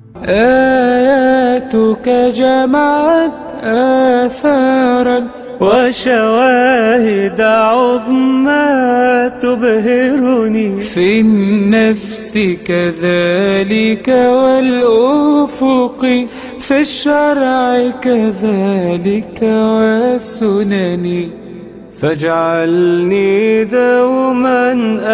آياتك جمعت آثارا وشواهد عظمى تبهرني في النفس كذلك والأفق في الشرع كذلك والسنن فاجعلني دوما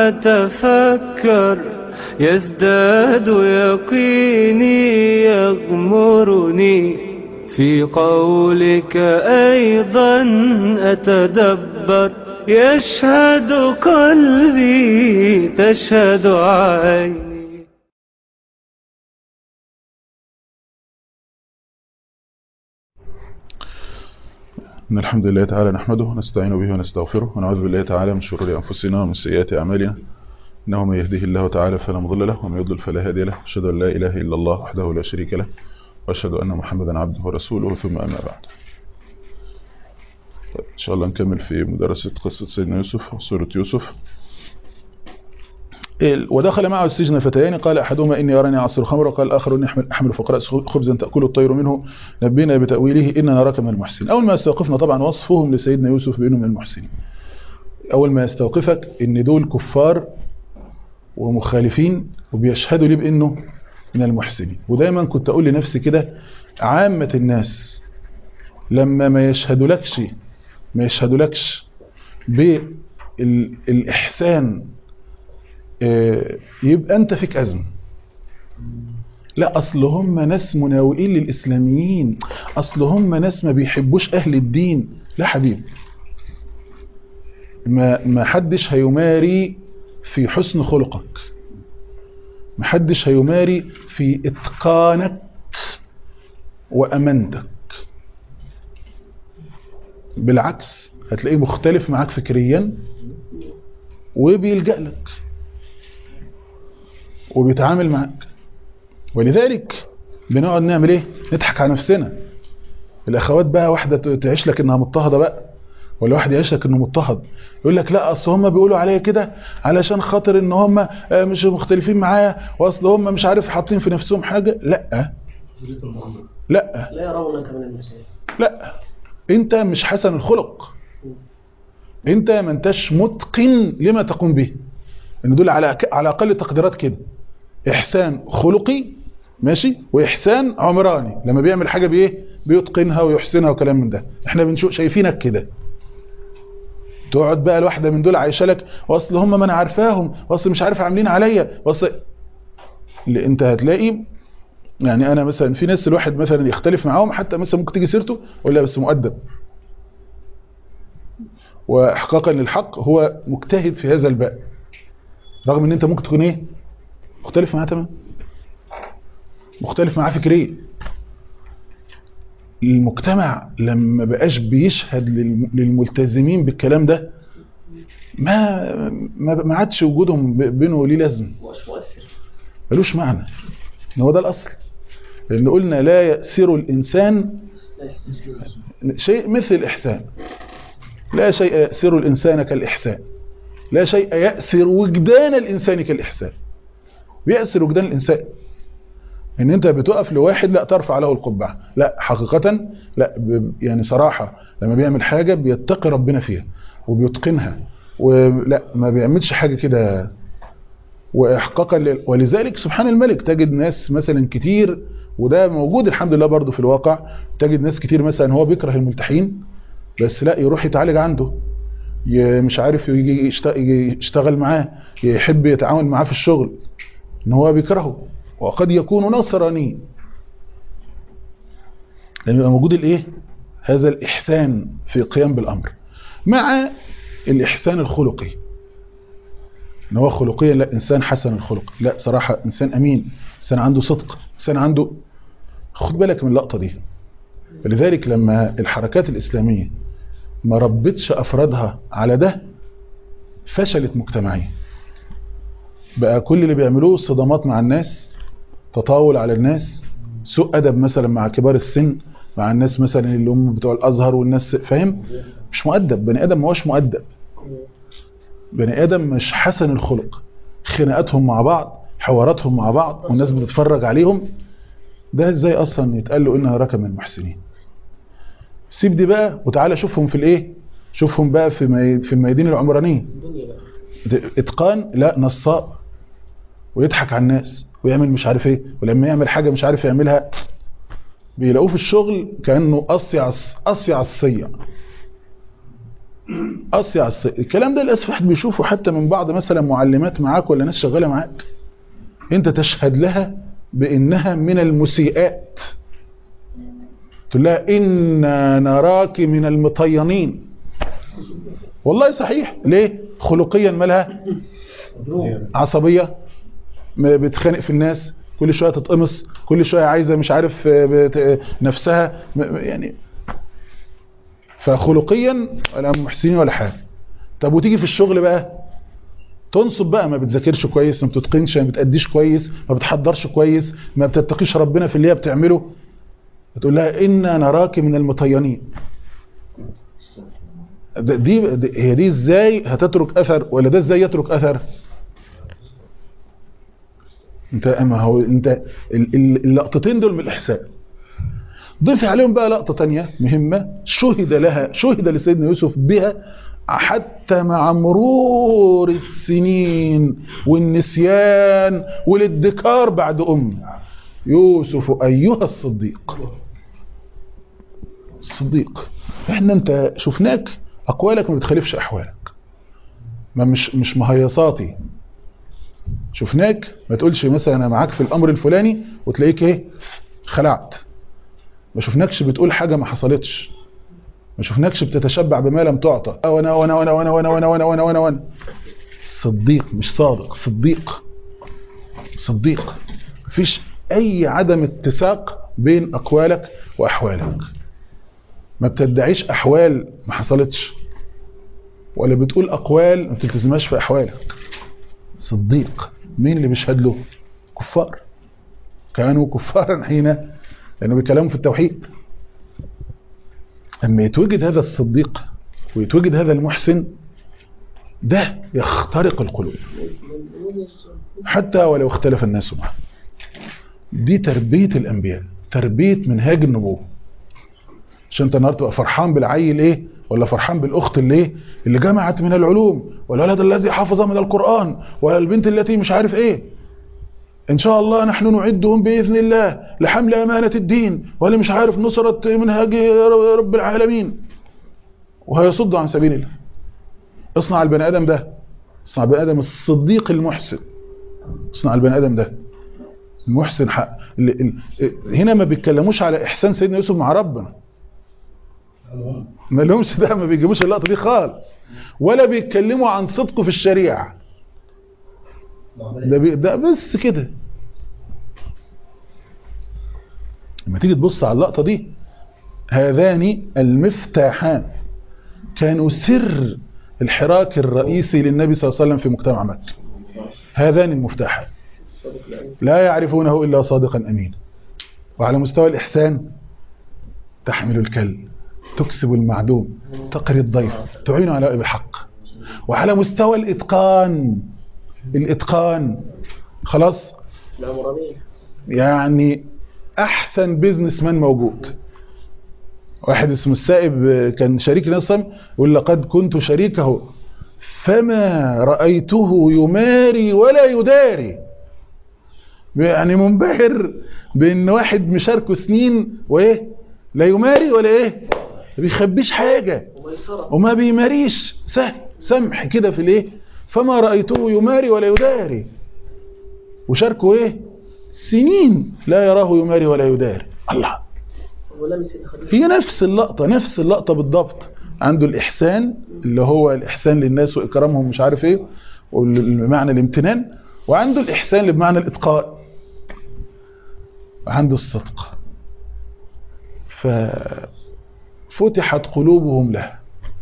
أتفكر يزداد يقيني يغمرني في قولك أيضا أتدبر يشهد قلبي تشهد عيني إن الحمد لله تعالى نحمده ونستعين به ونستغفره ونعوذ بالله تعالى من شرور أنفسنا ومن سيئات أعمالنا إنه من يهده الله تعالى فلا مضل له ومن يضلل فلا هادي له أشهد أن لا إله إلا الله وحده لا شريك له وأشهد أن محمدا عبده ورسوله ثم أما بعد طيب إن شاء الله نكمل في مدرسة قصة سيدنا يوسف سورة يوسف ودخل معه السجن فتيان قال أحدهما إني أراني أعصر خمر وقال الآخر إني أحمل, أحمل فوق رأس خبزا تأكل الطير منه نبينا بتأويله إننا نراك من المحسنين أول ما يستوقفنا طبعا وصفهم لسيدنا يوسف بأنه من المحسنين أول ما يستوقفك إن دول كفار ومخالفين وبيشهدوا لي بأنه من المحسنين ودايما كنت أقول لنفسي كده عامة الناس لما ما يشهدولكش ما يشهدولكش بالإحسان يبقى أنت فيك أزمة لا أصل هم ناس مناوئين للإسلاميين أصل هم ناس ما بيحبوش أهل الدين لا حبيب ما, ما حدش هيماري في حسن خلقك ما حدش هيماري في إتقانك وأمانتك بالعكس هتلاقيه مختلف معاك فكريا وبيلجأ لك وبيتعامل معاك ولذلك بنقعد نعمل ايه نضحك على نفسنا الاخوات بقى واحده تعيش لك انها مضطهده بقى ولا واحد يعيش لك انه مضطهد يقول لك لا اصل هم بيقولوا عليا كده علشان خاطر ان هم مش مختلفين معايا واصل هم مش عارف حاطين في نفسهم حاجه لا لا لا يرونك من المسيح لا انت مش حسن الخلق انت ما انتش متقن لما تقوم به ان دول على على اقل تقديرات كده احسان خلقي ماشي واحسان عمراني لما بيعمل حاجه بايه بيتقنها ويحسنها وكلام من ده احنا بنشوف شايفينك كده تقعد بقى الواحده من دول عايشه لك واصل هم ما انا عارفاهم واصل مش عارف عاملين عليا واصل اللي انت هتلاقي يعني انا مثلا في ناس الواحد مثلا يختلف معاهم حتى مثلا ممكن تيجي سيرته ولا بس مؤدب واحقاقا للحق هو مجتهد في هذا الباب رغم ان انت ممكن تكون ايه مختلف معاه تمام مختلف معاه فكريا المجتمع لما بقاش بيشهد للملتزمين بالكلام ده ما ما عادش وجودهم بينه وليه لازم ملوش معنى هو ده الاصل لان قلنا لا يأسر الانسان شيء مثل الاحسان لا شيء يأسر الانسان كالاحسان لا شيء يأسر وجدان الإنسان كالإحسان بيأسر وجدان الإنسان ان انت بتقف لواحد لا ترفع له القبعة لا حقيقة لا يعني صراحة لما بيعمل حاجة بيتقي ربنا فيها وبيتقنها ولا ما بيعملش حاجة كده واحقاقا ولذلك سبحان الملك تجد ناس مثلا كتير وده موجود الحمد لله برضو في الواقع تجد ناس كتير مثلا هو بيكره الملتحين بس لا يروح يتعالج عنده مش عارف يجي يشتغل معاه يحب يتعامل معاه في الشغل ان هو بيكرهه وقد يكون نصراني لما يبقى موجود الايه هذا الاحسان في القيام بالامر مع الاحسان الخلقي ان هو خلقيا لا انسان حسن الخلق لا صراحه انسان امين انسان عنده صدق انسان عنده خد بالك من اللقطه دي ولذلك لما الحركات الاسلاميه ما ربتش افرادها على ده فشلت مجتمعيا بقى كل اللي بيعملوه صدامات مع الناس تطاول على الناس سوء ادب مثلا مع كبار السن مع الناس مثلا اللي هم بتوع الازهر والناس فاهم مش مؤدب بني ادم ما هوش مؤدب بني ادم مش حسن الخلق خناقاتهم مع بعض حواراتهم مع بعض والناس بتتفرج عليهم ده ازاي اصلا يتقال له انها ركب من المحسنين سيب دي بقى وتعالى شوفهم في الايه شوفهم بقى في مي... في الميادين العمرانيه اتقان لا نصاب ويضحك على الناس ويعمل مش عارف ايه ولما يعمل حاجه مش عارف يعملها بيلاقوه في الشغل كانه اصيع اصيع الصيع اصيع الصيع الكلام ده للاسف واحد بيشوفه حتى من بعض مثلا معلمات معاك ولا ناس شغاله معاك انت تشهد لها بانها من المسيئات تقول لها انا نراك من المطينين والله صحيح ليه خلقيا مالها عصبيه بتخانق في الناس كل شويه تتقمص كل شويه عايزه مش عارف نفسها يعني فخلقيا ولا محسنين ولا حاجه طب وتيجي في الشغل بقى تنصب بقى ما بتذاكرش كويس ما بتتقنش ما بتأديش كويس ما بتحضرش كويس ما بتتقيش ربنا في اللي هي بتعمله بتقول لها إنا نراك من المطينين دي, دي هي دي ازاي هتترك اثر ولا ده ازاي يترك اثر انت ما هو انت اللقطتين دول من الاحسان ضيف عليهم بقى لقطه تانية مهمه شهد لها شهد لسيدنا يوسف بها حتى مع مرور السنين والنسيان والادكار بعد أم يوسف أيها الصديق الصديق احنا انت شفناك أقوالك ما بتخالفش أحوالك ما مش مش مهيصاتي شفناك ما تقولش مثلا انا معاك في الامر الفلاني وتلاقيك ايه خلعت ما شفناكش بتقول حاجه ما حصلتش ما شفناكش بتتشبع بما لم تعطى وانا وانا وانا وانا وانا وانا وانا وانا وانا وانا صديق مش صادق صديق صديق مفيش اي عدم اتساق بين اقوالك واحوالك ما بتدعيش احوال ما حصلتش ولا بتقول اقوال ما بتلتزمهاش في احوالك صديق مين اللي بيشهد له كفار كانوا كفارا حين لانه بيكلموا في التوحيد اما يتوجد هذا الصديق ويتوجد هذا المحسن ده يخترق القلوب حتى ولو اختلف الناس معه دي تربية الأنبياء تربية منهاج النبوة عشان انت النهارده تبقى فرحان بالعيل ايه ولا فرحان بالاخت اللي ايه اللي جمعت من العلوم والولد الذي حفظ من القرآن ولا البنت التي مش عارف ايه ان شاء الله نحن نعدهم باذن الله لحمل امانه الدين ولا مش عارف نصره منهاج رب العالمين وهيصد عن سبيل الله اصنع البني ادم ده اصنع البني ادم الصديق المحسن اصنع البني ادم ده المحسن حق هنا ما بيتكلموش على احسان سيدنا يوسف مع ربنا ما لهمش ده ما بيجيبوش اللقطه دي خالص ولا بيتكلموا عن صدقه في الشريعه ده, بي... ده بس كده لما تيجي تبص على اللقطة دي هذان المفتاحان كانوا سر الحراك الرئيسي للنبي صلى الله عليه وسلم في مجتمع مكة هذان المفتاحان لا يعرفونه إلا صادقا أمينا وعلى مستوى الإحسان تحمل الكل تكسب المعدوم تقري الضيف تعين على الحق وعلى مستوى الإتقان الاتقان خلاص يعني احسن بيزنس مان موجود واحد اسمه السائب كان شريك نصم يقول لقد كنت شريكه فما رأيته يماري ولا يداري يعني منبهر بان واحد مشاركه سنين وايه لا يماري ولا ايه ما بيخبيش حاجة وما بيماريش سهل سمح كده في الايه فما رأيته يماري ولا يداري وشاركه ايه سنين لا يراه يماري ولا يداري الله هي نفس اللقطة نفس اللقطة بالضبط عنده الإحسان اللي هو الإحسان للناس وإكرامهم مش عارف ايه بمعنى الامتنان وعنده الإحسان اللي بمعنى الإتقان وعنده الصدق ففتحت قلوبهم له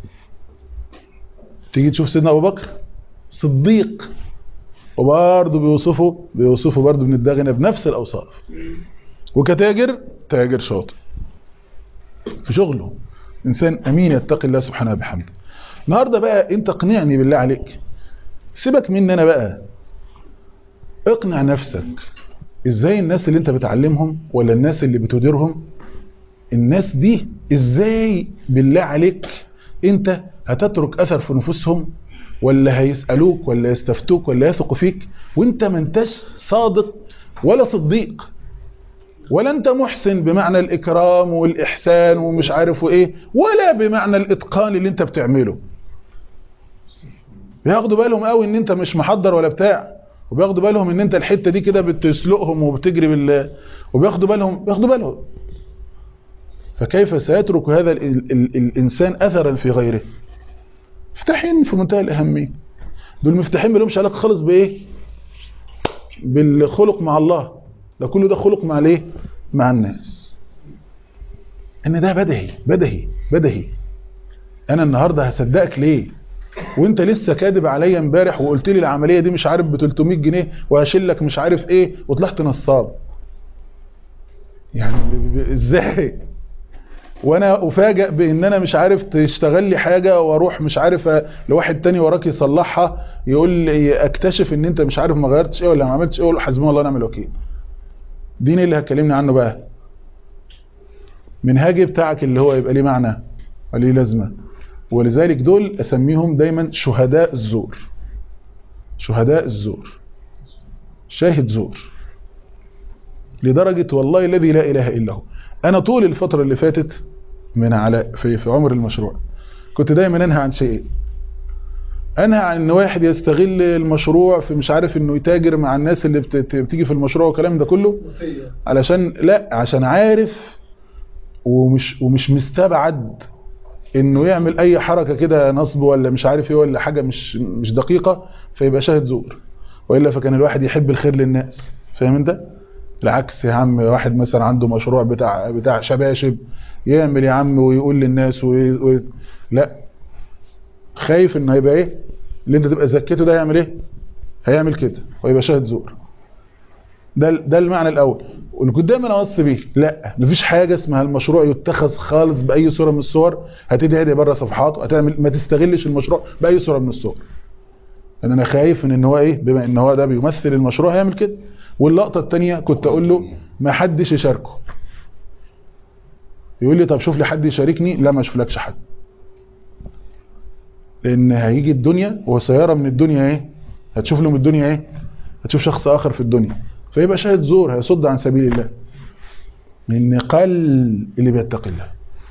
تيجي تشوف سيدنا أبو بكر صديق وبرضه بيوصفه بيوصفه برضه ابن الداغنة بنفس الأوصاف وكتاجر تاجر شاطر في شغله إنسان أمين يتقي الله سبحانه بحمده النهاردة بقى أنت اقنعني بالله عليك سيبك مني أنا بقى اقنع نفسك ازاي الناس اللي انت بتعلمهم ولا الناس اللي بتديرهم الناس دي ازاي بالله عليك انت هتترك اثر في نفوسهم ولا هيسألوك ولا يستفتوك ولا يثقوا فيك وانت ما انتش صادق ولا صديق ولا انت محسن بمعنى الاكرام والاحسان ومش عارف ايه ولا بمعنى الاتقان اللي انت بتعمله بياخدوا بالهم قوي ان انت مش محضر ولا بتاع وبياخدوا بالهم ان انت الحته دي كده بتسلقهم وبتجري بال وبياخدوا بالهم بياخدوا بالهم فكيف سيترك هذا ال... ال... الانسان اثرا في غيره مفتاحين في منتهى الاهميه دول مفتاحين ما لهمش علاقه خالص بايه بالخلق مع الله ده كله ده خلق مع الايه مع الناس ان ده بدهي بدهي بدهي انا النهارده هصدقك ليه وانت لسه كاذب عليا امبارح وقلت لي العمليه دي مش عارف ب 300 جنيه وهشيلك مش عارف ايه وطلعت نصاب يعني ب- ب- ازاي وانا افاجئ بان انا مش عارف تشتغل لي حاجه واروح مش عارف أ- لواحد تاني وراك يصلحها يقول لي اكتشف ان انت مش عارف ما غيرتش ايه ولا ما عملتش ايه اقول له حسبنا الله ونعم الوكيل دين اللي هتكلمني عنه بقى منهاجي بتاعك اللي هو يبقى ليه معنى وليه لازمه ولذلك دول اسميهم دايما شهداء الزور شهداء الزور شاهد زور لدرجة والله الذي لا إله إلا هو أنا طول الفترة اللي فاتت من على في, في عمر المشروع كنت دايما أنهى عن شيء أنهى عن أن واحد يستغل المشروع في مش عارف أنه يتاجر مع الناس اللي بت- بتيجي في المشروع والكلام ده كله علشان لا عشان عارف ومش ومش مستبعد انه يعمل اي حركة كده نصب ولا مش عارف ايه ولا حاجة مش مش دقيقة فيبقى شاهد زور والا فكان الواحد يحب الخير للناس فاهم انت العكس يا عم واحد مثلا عنده مشروع بتاع بتاع شباشب يعمل يا عم ويقول للناس وي... وي... لا خايف انه هيبقى ايه اللي انت تبقى زكيته ده هيعمل ايه هيعمل كده ويبقى شاهد زور ده ده المعنى الاول واللي كنت دايما اوصي بيه لا مفيش حاجه اسمها المشروع يتخذ خالص باي صوره من الصور هتدعي دي بره صفحاته هتعمل ما تستغلش المشروع باي صوره من الصور لان انا خايف من ان هو ايه بما ان هو ده بيمثل المشروع هيعمل كده واللقطه الثانيه كنت اقول له ما حدش يشاركه يقول لي طب شوف لي حد يشاركني لا ما اشوفلكش حد لان هيجي الدنيا وسيرى من الدنيا ايه هتشوف له من الدنيا ايه هتشوف شخص اخر في الدنيا فيبقى شاهد زور هيصد عن سبيل الله لان قل اللي بيتقي الله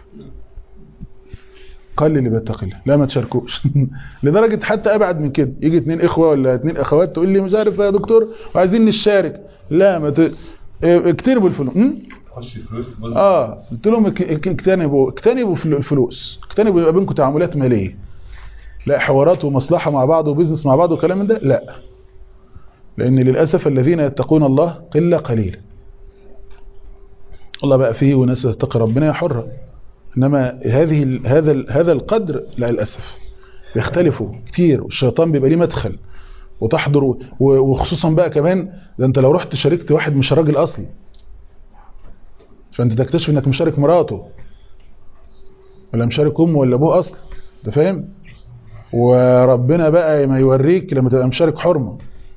قل اللي بيتقي الله لا ما تشاركوش لدرجه حتى ابعد من كده يجي اتنين اخوه ولا اتنين اخوات تقول لي مش عارف يا دكتور وعايزين نشارك لا ما ت... اه، اكتربوا الفلوس م? تخش فلوس تبوظ اه قلت لهم اك- اك- اجتنبوا اجتنبوا فل- الفلوس اجتنبوا يبقى بينكم تعاملات ماليه لا حوارات ومصلحه مع بعض وبزنس مع بعض وكلام من ده لا لان للاسف الذين يتقون الله قله قليله الله بقى فيه وناس تتقي ربنا يا حره انما هذه ال- هذا ال- هذا القدر لا للاسف بيختلفوا كتير والشيطان بيبقى ليه مدخل وتحضر و- وخصوصا بقى كمان ده انت لو رحت شاركت واحد مش راجل اصلي فانت تكتشف انك مشارك مراته ولا مشارك امه ولا ابوه اصلا انت فاهم وربنا بقى ما يوريك لما تبقى مشارك حرمه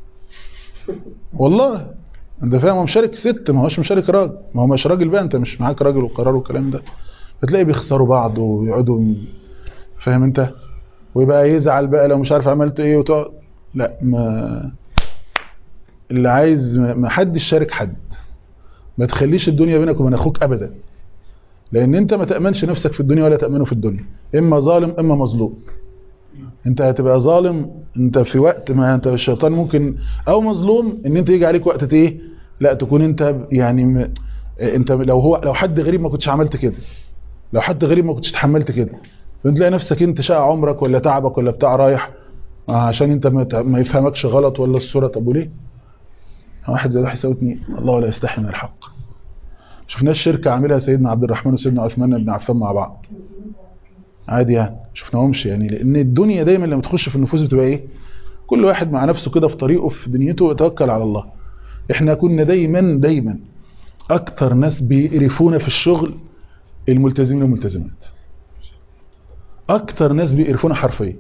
والله انت فاهم هو مشارك ست ما هوش مشارك راجل ما هو مش راجل بقى انت مش معاك راجل وقرار والكلام ده فتلاقي بيخسروا بعض ويقعدوا م- فاهم انت ويبقى يزعل بقى لو مش عارف عملت ايه وتقعد لا ما اللي عايز ما ما حدش شارك حد ما تخليش الدنيا بينك وبين اخوك ابدا لان انت ما تامنش نفسك في الدنيا ولا تامنه في الدنيا اما ظالم اما مظلوم انت هتبقى ظالم انت في وقت ما انت الشيطان ممكن او مظلوم ان انت يجي عليك وقت ايه لا تكون انت يعني م... انت لو هو لو حد غريب ما كنتش عملت كده لو حد غريب ما كنتش اتحملت كده فانت تلاقي نفسك انت شقى عمرك ولا تعبك ولا بتاع رايح آه، عشان انت ما ت- ما يفهمكش غلط ولا الصوره طب وليه واحد زي ده هيساوي اتنين الله ولا يستحي من الحق شفناش شركه عاملها سيدنا عبد الرحمن وسيدنا عثمان بن عفان مع بعض عادي يعني شفناهمش يعني لان الدنيا دايما لما تخش في النفوس بتبقى ايه كل واحد مع نفسه كده في طريقه في دنيته يتوكل على الله احنا كنا دايما دايما اكتر ناس بيقرفونا في الشغل الملتزمين والملتزمات اكتر ناس بيقرفونا حرفيا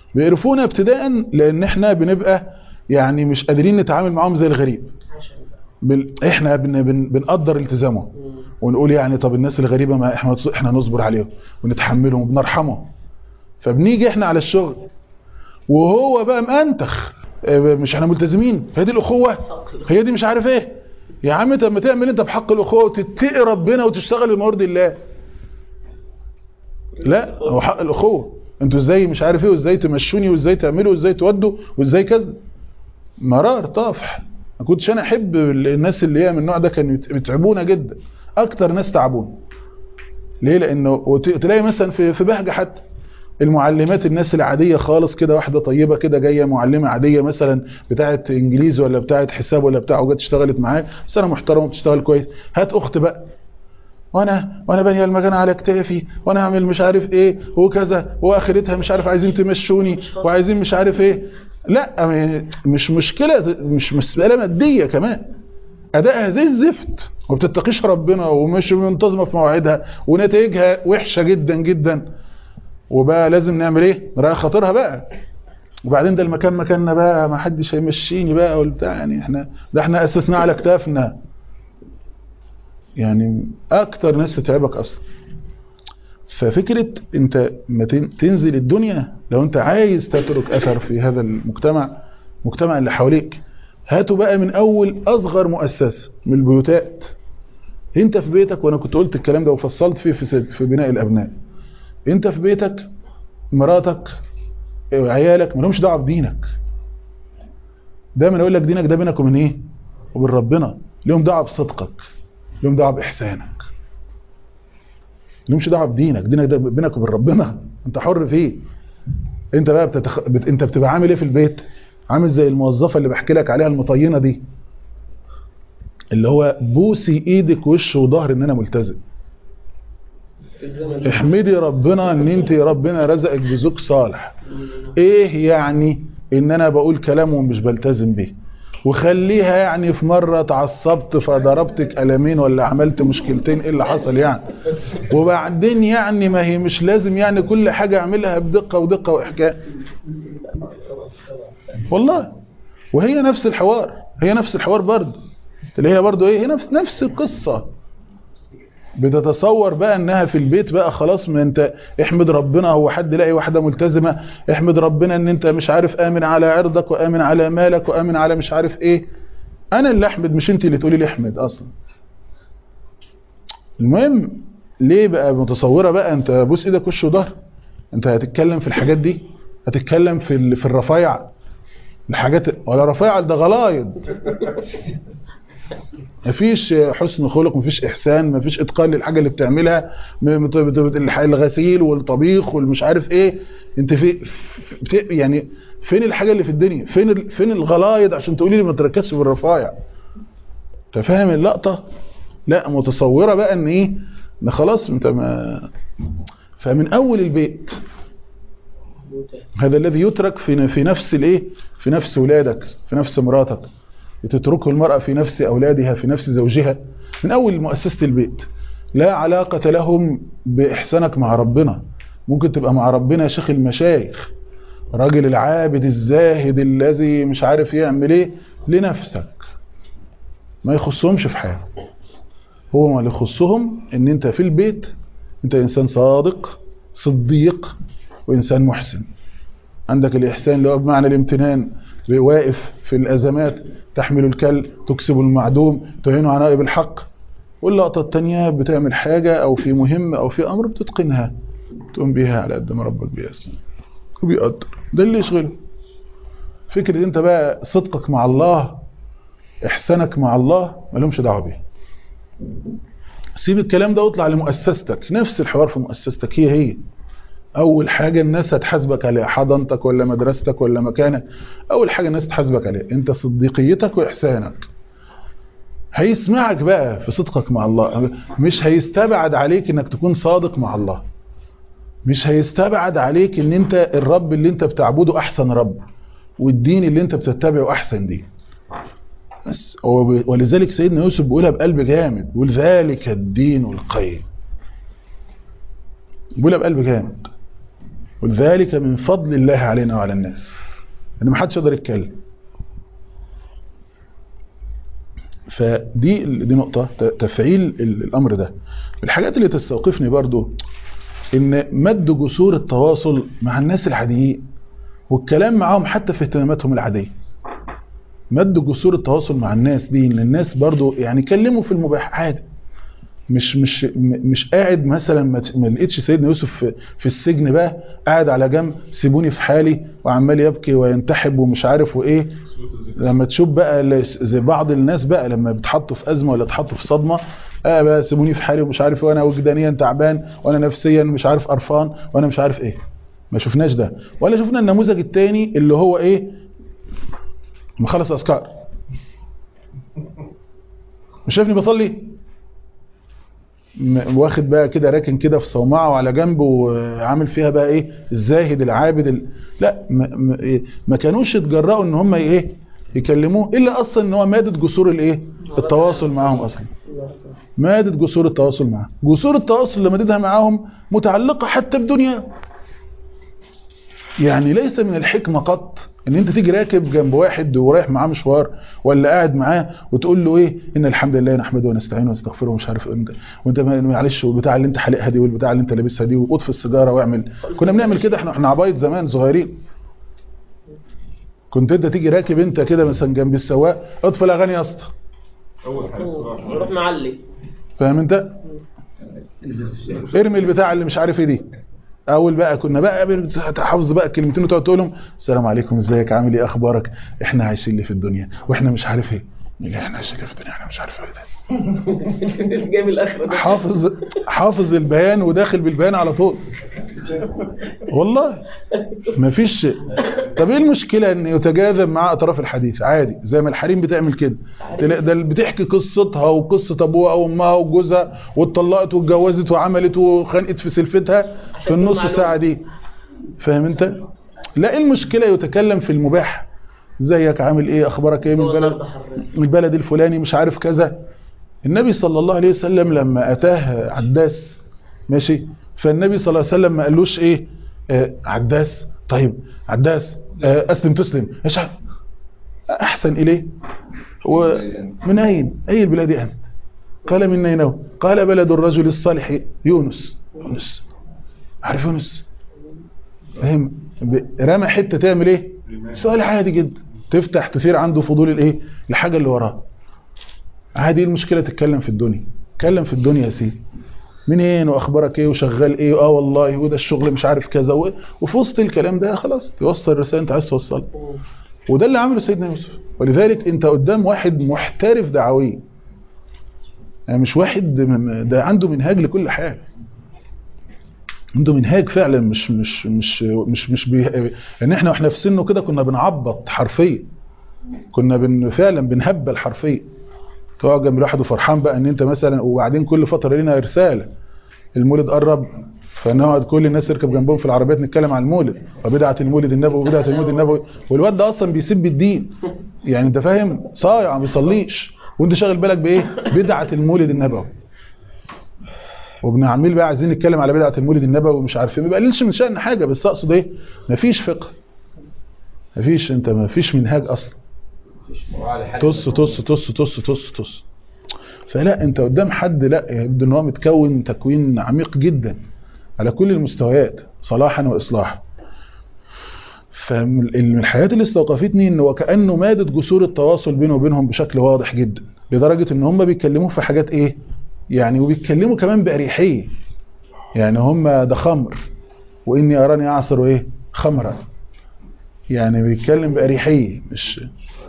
بيقرفونا ابتداء لان احنا بنبقى يعني مش قادرين نتعامل معاهم زي الغريب بال... احنا بن... بن... بنقدر التزامهم ونقول يعني طب الناس الغريبه ما احنا احنا نصبر عليهم ونتحملهم وبنرحمهم فبنيجي احنا على الشغل وهو بقى مأنتخ اه، مش احنا ملتزمين هي دي الاخوه هي دي مش عارف ايه يا عم طب ما تعمل انت بحق الاخوه وتتقي ربنا وتشتغل بمرضي الله لا هو حق الاخوه انتوا ازاي مش عارف ايه وازاي تمشوني وازاي تعملوا وازاي تودوا وازاي كذا مرار طافح ما كنتش انا احب الناس اللي هي من النوع ده كانوا يت- يتعبونا جدا اكتر ناس تعبونا ليه لانه وت- تلاقي مثلا في في بهجه حتى المعلمات الناس العاديه خالص كده واحده طيبه كده جايه معلمه عاديه مثلا بتاعه انجليزي ولا بتاعه حساب ولا بتاع وجت اشتغلت معاه سنه محترمه بتشتغل كويس هات اخت بقى وانا وانا بانيه المكان على كتافي وانا اعمل مش عارف ايه وكذا واخرتها مش عارف عايزين تمشوني وعايزين مش عارف ايه لا م- مش مشكله مش مساله ماديه كمان ادائها زي الزفت وما بتتقيش ربنا ومش منتظمه في مواعيدها ونتائجها وحشه جدا جدا وبقى لازم نعمل ايه نراعي خاطرها بقى وبعدين ده المكان مكاننا بقى ما حدش هيمشيني بقى والبتاع يعني احنا ده احنا اسسناه على كتافنا يعني اكتر ناس تتعبك اصلا ففكرة انت ما تن- تنزل الدنيا لو انت عايز تترك اثر في هذا المجتمع المجتمع اللي حواليك هاتوا بقى من اول اصغر مؤسسة من البيوتات انت في بيتك وانا كنت قلت الكلام ده وفصلت فيه في سد- في بناء الابناء انت في بيتك مراتك عيالك ما لهمش دعوه بدينك دايما اقول لك دينك ده بينك وبين ايه وبين ربنا لهم دعوه بصدقك لهم دعوه باحسانك لهمش دعوه بدينك دينك ده بينك وبين ربنا انت حر فيه انت بقى بتتخ... بت... انت بتبقى عامل ايه في البيت عامل زي الموظفه اللي بحكي لك عليها المطينه دي اللي هو بوسي ايدك وش وظهر ان انا ملتزم في الزمن احمدي ربنا ان انت ربنا رزقك بزوج صالح ايه يعني ان انا بقول كلام ومش بلتزم بيه وخليها يعني في مرة اتعصبت فضربتك قلمين ولا عملت مشكلتين ايه اللي حصل يعني وبعدين يعني ما هي مش لازم يعني كل حاجة اعملها بدقة ودقة واحكام والله وهي نفس الحوار هي نفس الحوار برضه اللي هي برضه ايه هي نفس نفس القصة بتتصور بقى انها في البيت بقى خلاص ما انت احمد ربنا هو حد لاقي واحده ملتزمه احمد ربنا ان انت مش عارف امن على عرضك وامن على مالك وامن على مش عارف ايه انا اللي احمد مش انت اللي تقولي لي احمد اصلا المهم ليه بقى متصوره بقى انت بوس ايدك وش وظهر انت هتتكلم في الحاجات دي هتتكلم في ال- في الرفايع الحاجات ولا رفايع ده غلايض مفيش حسن خلق مفيش احسان مفيش اتقان للحاجه اللي بتعملها م- مت- بت- الح- الغسيل والطبيخ والمش عارف ايه انت في, في يعني فين الحاجه اللي في الدنيا فين ال- فين الغلايض عشان تقولي لي ما تركزش في الرفايع انت فاهم اللقطه لا متصوره بقى ان ايه ان خلاص انت ما فمن اول البيت هذا الذي يترك في في نفس الايه في نفس ولادك في نفس مراتك تتركه المرأة في نفس أولادها في نفس زوجها من أول مؤسسة البيت لا علاقة لهم بإحسانك مع ربنا ممكن تبقى مع ربنا يا شيخ المشايخ راجل العابد الزاهد الذي مش عارف يعمل ايه لنفسك ما يخصهمش في حاجة هو ما اللي يخصهم ان انت في البيت انت انسان صادق صديق وانسان محسن عندك الإحسان اللي هو بمعنى الامتنان واقف في الأزمات تحمل الكل تكسب المعدوم تعين على نائب الحق واللقطة التانية بتعمل حاجة أو في مهمة أو في أمر بتتقنها تقوم بيها على قد ما ربك بيأسن وبيقدر ده اللي يشغله فكرة انت بقى صدقك مع الله احسانك مع الله ما لهمش دعوه بيه سيب الكلام ده واطلع لمؤسستك نفس الحوار في مؤسستك هي هي اول حاجة الناس هتحاسبك عليها حضانتك ولا مدرستك ولا مكانك اول حاجة الناس تحاسبك عليها انت صديقيتك واحسانك هيسمعك بقى في صدقك مع الله مش هيستبعد عليك انك تكون صادق مع الله مش هيستبعد عليك ان انت الرب اللي انت بتعبده احسن رب والدين اللي انت بتتبعه احسن دين بس ولذلك سيدنا يوسف بيقولها بقلب جامد بيقول ذلك الدين القيم بيقولها بقلب جامد وذلك من فضل الله علينا وعلى الناس ان ما حدش يقدر يتكلم فدي دي نقطة ت- تفعيل ال- الأمر ده الحاجات اللي تستوقفني برضو إن مد جسور التواصل مع الناس العاديين والكلام معاهم حتى في اهتماماتهم العادية مد جسور التواصل مع الناس دي ان الناس برضو يعني كلموا في المباح عادي مش مش م- مش قاعد مثلا ما ت- ما لقيتش سيدنا يوسف في, في السجن بقى قاعد على جنب سيبوني في حالي وعمال يبكي وينتحب ومش عارف وايه لما تشوف بقى ل- زي بعض الناس بقى لما بيتحطوا في ازمه ولا يتحطوا في صدمه اه بقى سيبوني في حالي ومش عارف إيه، وانا وجدانيا تعبان وانا نفسيا مش عارف قرفان وانا مش عارف ايه ما شفناش ده ولا شفنا النموذج التاني اللي هو ايه مخلص اذكار مش شايفني بصلي م- واخد بقى كده راكن كده في صومعه وعلى جنبه وعامل فيها بقى ايه الزاهد العابد ال... لا ما, ما, إيه، ما كانوش يتجرأوا ان هم ايه يكلموه الا اصلا ان هو مادة جسور الايه التواصل معاهم اصلا مادة جسور التواصل معاهم جسور التواصل اللي مادتها معاهم متعلقة حتى بدنيا يعني ليس من الحكمة قط ان انت تيجي راكب جنب واحد ورايح معاه مشوار ولا قاعد معاه وتقول له ايه ان الحمد لله نحمده ونستعينه ونستغفره ومش عارف انت وانت ما- معلش والبتاع اللي انت حالقها دي والبتاع اللي انت لابسها دي واطفي السيجاره واعمل كنا بنعمل كده احنا احنا عبايط زمان صغيرين كنت انت تيجي راكب انت كده مثلا جنب السواق اطفي الاغاني يا اسطى اول حاجه روح معلي فاهم انت ارمي البتاع اللي مش عارف ايه دي اول بقى كنا بقى حافظ بقى الكلمتين وتقعد تقول لهم السلام عليكم ازيك عامل ايه اخبارك احنا عايشين لي في الدنيا واحنا مش عارف ايه اللي احنا عايشين لي في الدنيا احنا مش عارف ايه ده جايب الاخره ده حافظ حافظ البيان وداخل بالبيان على طول والله مفيش طب ايه المشكله ان يتجاذب مع اطراف الحديث عادي زي ما الحريم بتعمل كده تلاقي ده اللي بتحكي قصتها وقصه ابوها وامها وجوزها واتطلقت واتجوزت وعملت وخنقت في سلفتها في النص ساعه دي فاهم انت لا ايه المشكله يتكلم في المباح ازيك عامل ايه اخبارك ايه من البلد من البلد الفلاني مش عارف كذا النبي صلى الله عليه وسلم لما اتاه عداس ماشي فالنبي صلى الله عليه وسلم ما قالوش ايه آه عداس طيب عداس آه اسلم تسلم ايش ع- احسن اليه ومن اين اي البلاد انت قال من نينوى قال بلد الرجل الصالح يونس يونس عارف يونس فاهم ب- رمى حته تعمل ايه سؤال عادي جدا تفتح تثير عنده فضول الايه الحاجه اللي وراها عادي إيه المشكله تتكلم في الدنيا اتكلم في الدنيا يا سيدي منين واخبارك ايه وشغال ايه اه والله وده الشغل مش عارف كذا و- وفي وسط الكلام ده خلاص توصل الرساله انت عايز توصلها وده اللي عمله سيدنا يوسف ولذلك انت قدام واحد محترف دعوي يعني مش واحد م- ده عنده منهاج لكل حاجه عنده منهاج فعلا مش مش مش مش مش بي... يعني احنا واحنا في سنه كده كنا بنعبط حرفيا كنا بن فعلا بنهبل حرفيا تقعد جنب الواحد وفرحان بقى ان انت مثلا وبعدين كل فتره لنا رساله المولد قرب فنقعد كل الناس يركب جنبهم في العربيات نتكلم عن المولد وبدعه المولد النبوي وبدعه المولد النبوي والواد ده اصلا بيسب الدين يعني انت فاهم صايع ما بيصليش وانت شاغل بالك بايه بدعه المولد النبوي وابن عميل بقى عايزين نتكلم على بدعه المولد النبوي ومش عارف ايه ما بقللش من شأن حاجه بس اقصد ايه مفيش فقه مفيش انت مفيش منهاج اصلا طص طص طص طص طص طص فلا انت قدام حد لا يبدو ان هو متكون تكوين عميق جدا على كل المستويات صلاحا واصلاحا فمن الحاجات اللي استوقفتني انه وكانه مادت جسور التواصل بينه وبينهم بشكل واضح جدا لدرجه ان هم بيتكلموا في حاجات ايه يعني وبيتكلموا كمان باريحيه يعني هم ده خمر واني اراني اعصر ايه خمرا يعني بيتكلم باريحيه مش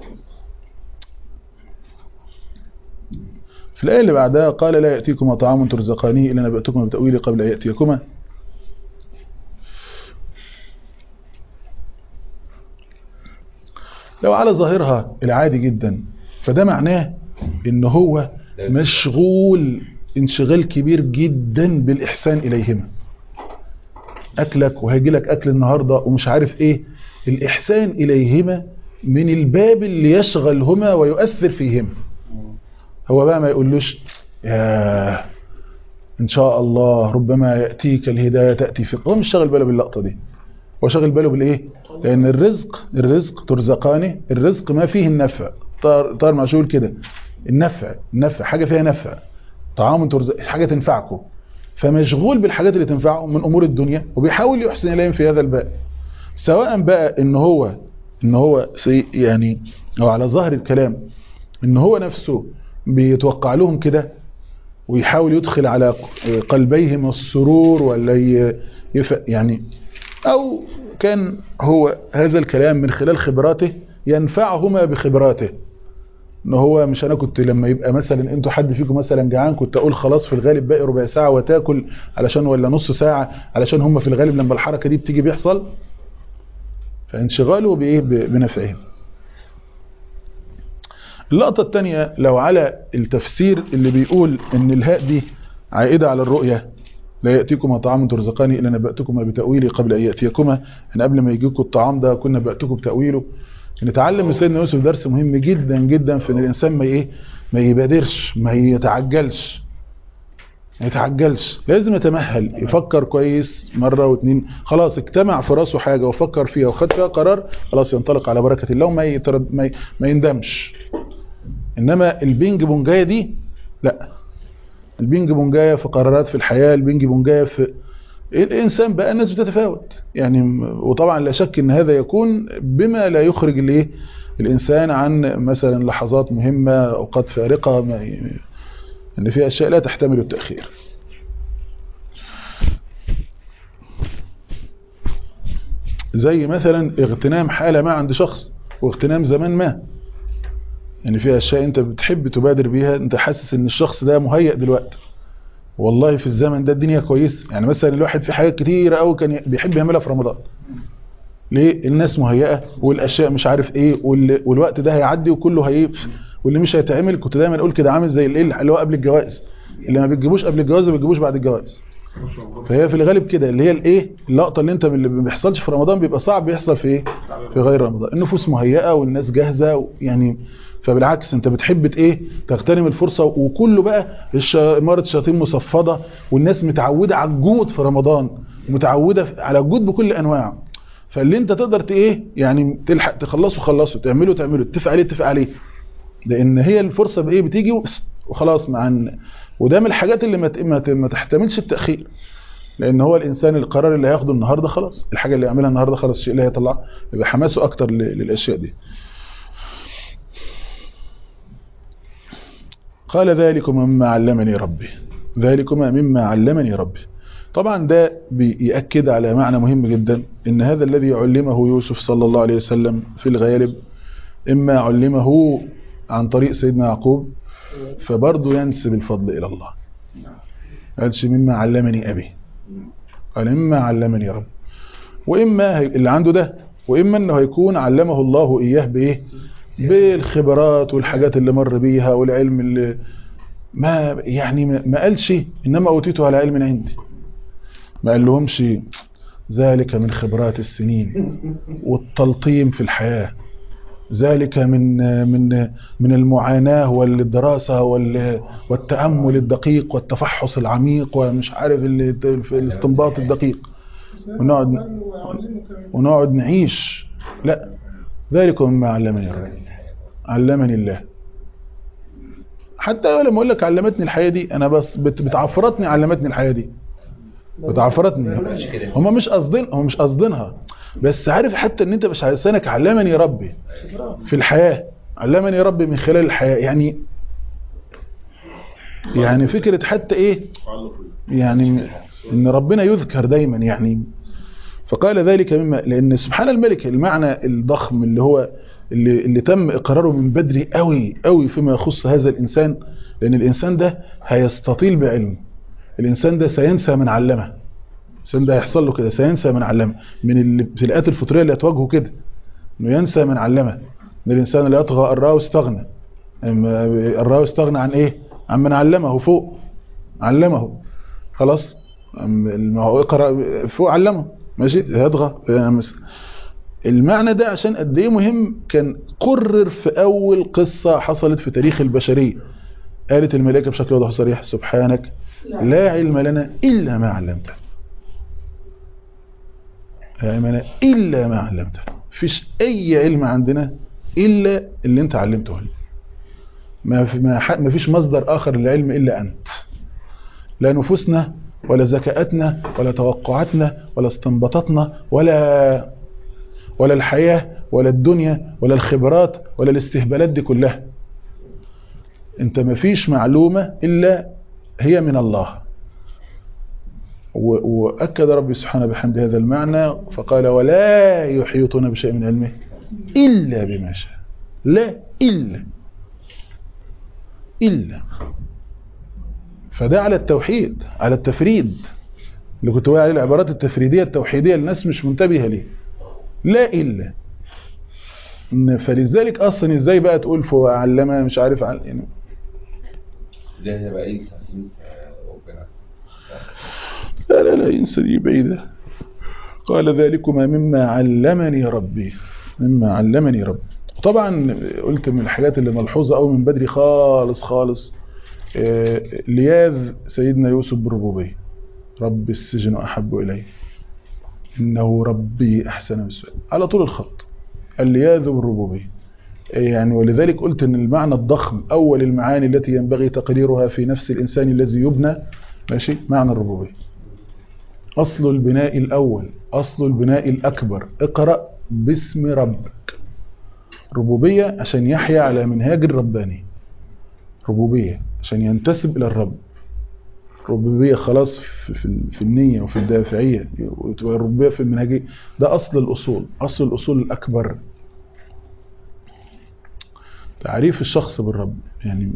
في الآية اللي بعدها قال لا يأتيكما طعام ترزقانيه إلا نبأتكم بتأويله قبل أن يأتيكما لو على ظاهرها العادي جدا فده معناه ان هو مشغول انشغال كبير جدا بالإحسان إليهما أكلك وهيجي لك أكل النهاردة ومش عارف إيه الإحسان إليهما من الباب اللي يشغلهما ويؤثر فيهما هو بقى ما يقولوش يا ان شاء الله ربما ياتيك الهدايه تاتي في هو مش شاغل باله باللقطه دي هو شاغل باله بالايه لان الرزق الرزق ترزقانه الرزق ما فيه النفع طار طار مشغول كده النفع النفع حاجة فيها نفع طعام ترزق حاجة تنفعكم فمشغول بالحاجات اللي تنفعه من امور الدنيا وبيحاول يحسن اليهم في هذا الباب سواء بقى ان هو ان هو سي يعني او على ظاهر الكلام ان هو نفسه بيتوقع لهم كده ويحاول يدخل على قلبيهم السرور ولا يف يعني او كان هو هذا الكلام من خلال خبراته ينفعهما بخبراته ان هو مش انا كنت لما يبقى مثلا انتوا حد فيكم مثلا جعان كنت اقول خلاص في الغالب باقي ربع ساعه وتاكل علشان ولا نص ساعه علشان هم في الغالب لما الحركه دي بتيجي بيحصل فانشغاله بايه بنفعهم اللقطه الثانيه لو على التفسير اللي بيقول ان الهاء دي عائده على الرؤيه لا ياتيكما طعام ترزقاني الا نباتكما بتاويله قبل ان ياتيكما ان قبل ما يجيكم الطعام ده كنا نباتكم بتاويله نتعلم من سيدنا يوسف درس مهم جدا جدا في ان الانسان ما ايه ما يبادرش ما يتعجلش ما يتعجلش لازم يتمهل يفكر كويس مرة واثنين خلاص اجتمع في راسه حاجة وفكر فيها وخد فيها قرار خلاص ينطلق على بركة الله وما يترد ما, ما يندمش انما البينج بونجايه دي لا البينج بونجايه في قرارات في الحياة البينج بونجايه في الانسان بقى الناس بتتفاوت يعني وطبعا لا شك ان هذا يكون بما لا يخرج الايه الانسان عن مثلا لحظات مهمه اوقات فارقه ما ي... ان في اشياء لا تحتمل التاخير زي مثلا اغتنام حاله ما عند شخص واغتنام زمان ما يعني في اشياء انت بتحب تبادر بيها انت حاسس ان الشخص ده مهيئ دلوقتي والله في الزمن ده الدنيا كويس يعني مثلا الواحد في حاجات كتيرة قوي كان بيحب يعملها في رمضان ليه الناس مهيئة والاشياء مش عارف ايه والوقت ده هيعدي وكله هي واللي مش هيتعمل كنت دايما اقول كده عامل زي الايه اللي هو قبل الجواز اللي ما بتجيبوش قبل الجواز ما بتجيبوش بعد الجواز فهي في الغالب كده اللي هي الايه اللقطه اللي انت اللي ما بيحصلش في رمضان بيبقى صعب بيحصل في ايه في غير رمضان النفوس مهيئه والناس جاهزه يعني فبالعكس انت بتحب ايه تغتنم الفرصة وكله بقى إمارة الشياطين مصفدة والناس متعودة على الجود في رمضان ومتعودة على الجود بكل أنواعه فاللي انت تقدر ايه يعني تلحق تخلصه خلصه تعمله تعمله تتفق عليه تتفق عليه لان هي الفرصة بايه بتيجي وخلاص مع ان وده من الحاجات اللي ما ما تحتملش التأخير لان هو الانسان القرار اللي هياخده النهارده خلاص الحاجه اللي يعملها النهارده خلاص الشيء اللي هيطلع يبقى حماسه اكتر للاشياء دي قال ذلكما مما علمني ربي ذلكما مما علمني ربي طبعا ده بيأكد على معنى مهم جدا ان هذا الذي علمه يوسف صلى الله عليه وسلم في الغالب اما علمه عن طريق سيدنا يعقوب فبرضه ينسب الفضل الى الله قالش مما علمني ابي قال مما علمني ربي واما اللي عنده ده واما انه هيكون علمه الله اياه بايه بالخبرات والحاجات اللي مر بيها والعلم اللي ما يعني ما قالش انما اوتيته على علم عندي ما قال لهمش ذلك من خبرات السنين والتلطيم في الحياة ذلك من من من المعاناة والدراسة والتأمل الدقيق والتفحص العميق ومش عارف الاستنباط الدقيق ونقعد ونقعد نعيش لا ذلك مما علمني ربي علمني الله حتى لما اقول لك علمتني الحياه دي انا بس بتعفرتني علمتني الحياه دي بتعفرتني هم مش قاصدين هم مش قاصدينها بس عارف حتى ان انت مش لسانك علمني ربي في الحياه علمني ربي من خلال الحياه يعني يعني فكره حتى ايه يعني ان ربنا يذكر دايما يعني فقال ذلك مما لان سبحان الملك المعنى الضخم اللي هو اللي, اللي تم اقراره من بدري قوي قوي فيما يخص هذا الانسان لان الانسان ده هيستطيل بعلم الانسان ده سينسى من علمه الانسان ده هيحصل له كده سينسى من علمه من الابتلاءات الفطريه اللي هتواجهه كده انه ينسى من علمه ان الانسان اللي يطغى الراه واستغنى الراه واستغنى عن ايه عن من علمه فوق علمه خلاص ما هو اقرا فوق علمه ماشي يطغى المعنى ده عشان قد ايه مهم كان قرر في اول قصة حصلت في تاريخ البشرية قالت الملائكة بشكل واضح وصريح سبحانك لا علم لنا الا ما علمتنا لا علم لنا الا ما علمتنا فيش اي علم عندنا الا اللي انت علمته لنا ما في ما, ح- ما فيش مصدر آخر للعلم إلا أنت لا نفوسنا ولا ذكاءاتنا ولا توقعاتنا ولا استنباطاتنا ولا ولا الحياة ولا الدنيا ولا الخبرات ولا الاستهبالات دي كلها انت ما فيش معلومة إلا هي من الله و- وأكد ربي سبحانه بحمد هذا المعنى فقال ولا يحيطون بشيء من علمه إلا بما شاء لا إلا إلا فده على التوحيد على التفريد اللي كنت بقول عليه العبارات التفريدية التوحيدية الناس مش منتبهة ليه لا إلا إن فلذلك أصلا إزاي بقى تقول فعلمها مش عارف عن يعني ده هيبقى عيسى عيسى ربنا لا لا لا ينسى دي بعيدة قال ذلكما مما علمني ربي مما علمني ربي طبعا قلت من الحاجات اللي ملحوظة أو من بدري خالص خالص آه، لياذ سيدنا يوسف بالربوبية رب السجن أحب إلي إنه ربي أحسن السؤال على طول الخط اللياذ بالربوبية آه، يعني ولذلك قلت ان المعنى الضخم أول المعاني التي ينبغي تقريرها في نفس الإنسان الذي يبنى ماشي معنى الربوبية أصل البناء الأول أصل البناء الأكبر اقرأ باسم ربك ربوبية عشان يحيا على منهاج الرباني ربوبية عشان ينتسب إلى الرب ربوبية خلاص في, في, في النية وفي الدافعية وتبقى الربوبية في المنهجية ده أصل الأصول أصل الأصول الأكبر تعريف الشخص بالرب يعني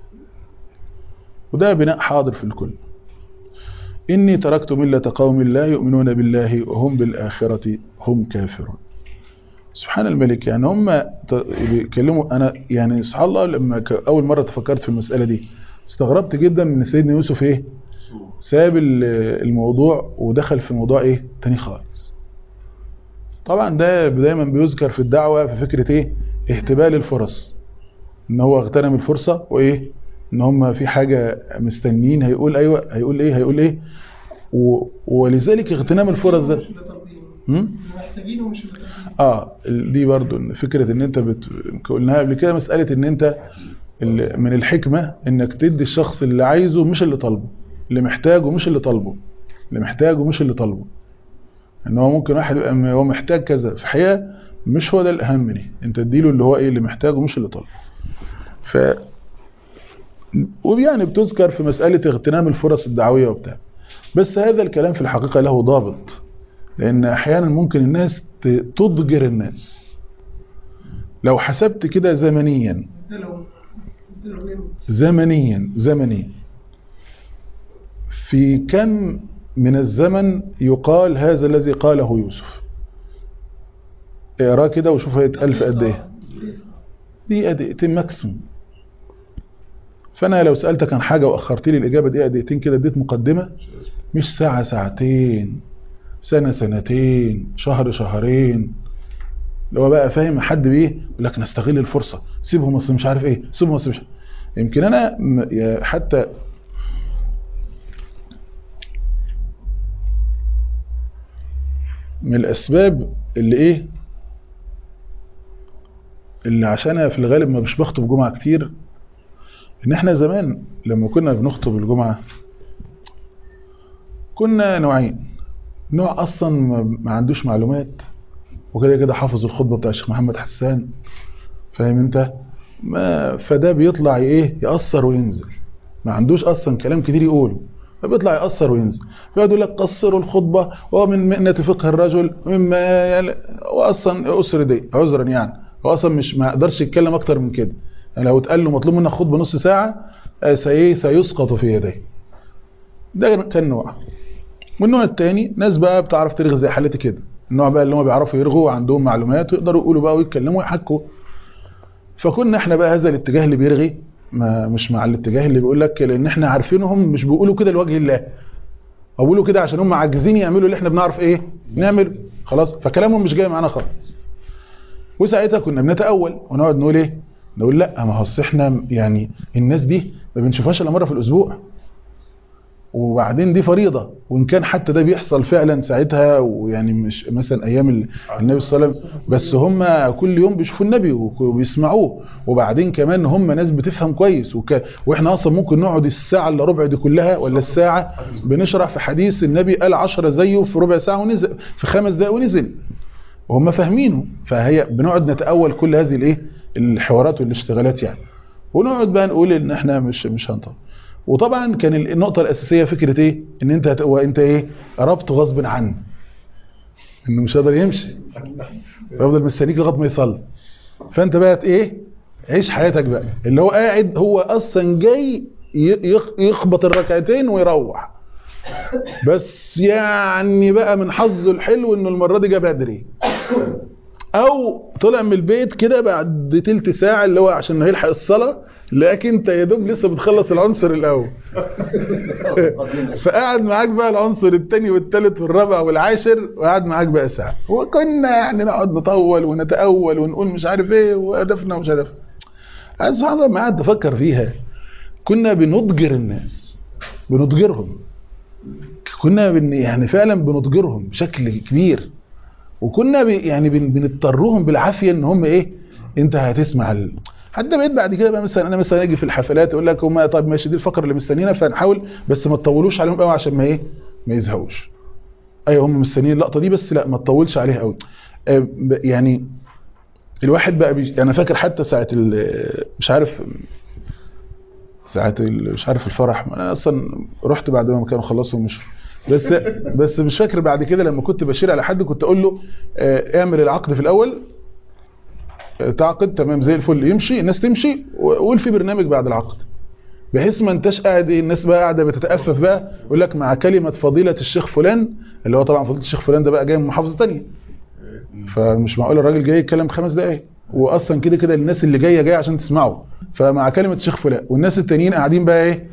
وده بناء حاضر في الكل إني تركت ملة قوم لا يؤمنون بالله وهم بالآخرة هم كافرون سبحان الملك يعني هم ت- بيتكلموا أنا يعني سبحان الله لما ك- أول مرة تفكرت في المسألة دي استغربت جدا من سيدنا يوسف إيه ساب ال- الموضوع ودخل في موضوع إيه تاني خالص طبعا ده دايما بيذكر في الدعوة في فكرة إيه اهتبال الفرص ان هو اغتنم الفرصة وايه ان هم في حاجة مستنيين هيقول ايوه هيقول ايه هيقول ايه و... ولذلك اغتنام الفرص ده مش اللي طالبينه هم؟ محتاجينه ومش اللي طالبينه اه ال- دي برضو إن فكرة ان انت بت... قلناها قبل كده مسألة ان انت ال- من الحكمة انك تدي الشخص اللي عايزه مش اللي طالبه اللي محتاجه مش اللي طالبه اللي محتاجه مش اللي طالبه ان هو ممكن واحد يبقى م- هو محتاج كذا في الحقيقة مش هو ده الاهم ليه انت تديله اللي هو ايه اللي محتاجه مش اللي طالبه ف ويعني بتذكر في مسألة اغتنام الفرص الدعوية وبتاع بس هذا الكلام في الحقيقة له ضابط لأن أحيانا ممكن الناس ت- تضجر الناس لو حسبت كده زمنيا ده لو ده لو نمت زمنيا زمنيا في كم من الزمن يقال هذا الذي قاله يوسف اقراه كده وشوف هيتقال في قد ايه دقيقة دقيقتين ماكسيموم فانا لو سألتك عن حاجة واخرت لي الاجابة دقيقة دقيقتين كده اديت مقدمة مش ساعة ساعتين سنة سنتين شهر شهرين اللي هو بقى فاهم حد بايه يقول لك نستغل الفرصة سيبهم اصل مش عارف ايه سيبهم اصل مش يمكن انا م- يا- حتى من الاسباب اللي ايه اللي عشانها في الغالب ما مش بخطب جمعة كتير ان احنا زمان لما كنا بنخطب الجمعة كنا نوعين نوع اصلا ما ما عندوش معلومات وكده كده حافظ الخطبة بتاع الشيخ محمد حسان فاهم انت ما فده بيطلع ايه يأثر وينزل ما عندوش اصلا كلام كتير يقوله فبيطلع يأثر وينزل فيقعد يقول لك قصروا الخطبة ومن مئنة فقه الرجل مما يعني واصلا اسر دي عذرا يعني هو اصلا مش ما يقدرش يتكلم اكتر من كده يعني لو اتقال له مطلوب منك خطبة نص ساعة آه، سي- سيسقط في يديه ده كان نوع والنوع الثاني ناس بقى بتعرف ترغي زي حالتي كده النوع بقى اللي هم بيعرفوا يرغوا وعندهم معلومات ويقدروا يقولوا بقى ويتكلموا ويحكوا فكنا احنا بقى هذا الاتجاه اللي بيرغي ما مش مع الاتجاه اللي بيقول لك لان احنا عارفينهم مش بيقولوا كده لوجه الله او بيقولوا كده عشان هم عاجزين يعملوا اللي احنا بنعرف ايه نعمل خلاص فكلامهم مش جاي معانا خالص وساعتها كنا بنتأول ونقعد نقول ايه نقول لا ما هو أصل احنا يعني الناس دي ما بنشوفهاش الا مره في الاسبوع وبعدين دي فريضة وإن كان حتى ده بيحصل فعلا ساعتها ويعني مش مثلا أيام ال- النبي صلى الله عليه وسلم بس هم كل يوم بيشوفوا النبي وك- وبيسمعوه وبعدين كمان هم ناس بتفهم كويس وك... وإحنا أصلا ممكن نقعد الساعة إلا ربع دي كلها ولا الساعة بنشرح في حديث النبي قال عشرة زيه في ربع ساعة ونزل في خمس دقايق ونزل وهم فاهمينه فهي بنقعد نتأول كل هذه الايه الحوارات والاشتغالات يعني ونقعد بقى نقول ان احنا مش مش هنطلع وطبعا كان النقطة الأساسية فكرة ايه ان انت هت... وانت ايه ربط غصب عنه انه مش قادر يمشي يفضل مستنيك لغايه ما يصلي فانت بقى ايه عيش حياتك بقى اللي هو قاعد هو اصلا جاي ي- يخ- يخبط الركعتين ويروح بس يعني بقى من حظه الحلو انه المره دي جه بدري او طلع من البيت كده بعد تلت ساعه اللي هو عشان هيلحق الصلاه لكن انت يا دوب لسه بتخلص العنصر الاول فقعد معاك بقى العنصر الثاني والثالث والرابع والعاشر وقعد معاك بقى ساعه وكنا يعني نقعد نطول ونتاول ونقول مش عارف ايه وهدفنا ومش هدفنا أنا سبحان الله ما قعدت افكر فيها كنا بنضجر الناس بنضجرهم كنا بن يعني فعلا بنضجرهم بشكل كبير وكنا بي يعني بن بنضطرهم بالعافيه ان هم ايه انت هتسمع ال... حتى بقيت بعد كده بقى مثلا انا مثلا اجي في الحفلات اقول لك هم طب ماشي دي الفقره اللي مستنينا فنحاول بس ما تطولوش عليهم قوي عشان ما ايه ما يزهقوش ايوه هم مستنيين اللقطه دي بس لا ما تطولش عليها قوي آه، ب- يعني الواحد بقى بيج... انا فاكر حتى ساعه ال- مش عارف ساعه ال- مش عارف الفرح انا اصلا رحت بعد ما كانوا خلصوا ومشوا بس بس مش فاكر بعد كده لما كنت بشير على حد كنت اقول له آه، اعمل العقد في الاول آه، تعقد تمام زي الفل يمشي الناس تمشي وقول في برنامج بعد العقد بحيث ما انتش قاعد ايه الناس بقى قاعده بتتأفف بقى يقول لك مع كلمه فضيله الشيخ فلان اللي هو طبعا فضيله الشيخ فلان ده بقى جاي من محافظه ثانيه فمش معقول الراجل جاي يتكلم خمس دقايق واصلا كده كده الناس اللي جايه جايه عشان تسمعه فمع كلمه الشيخ فلان والناس التانيين قاعدين بقى ايه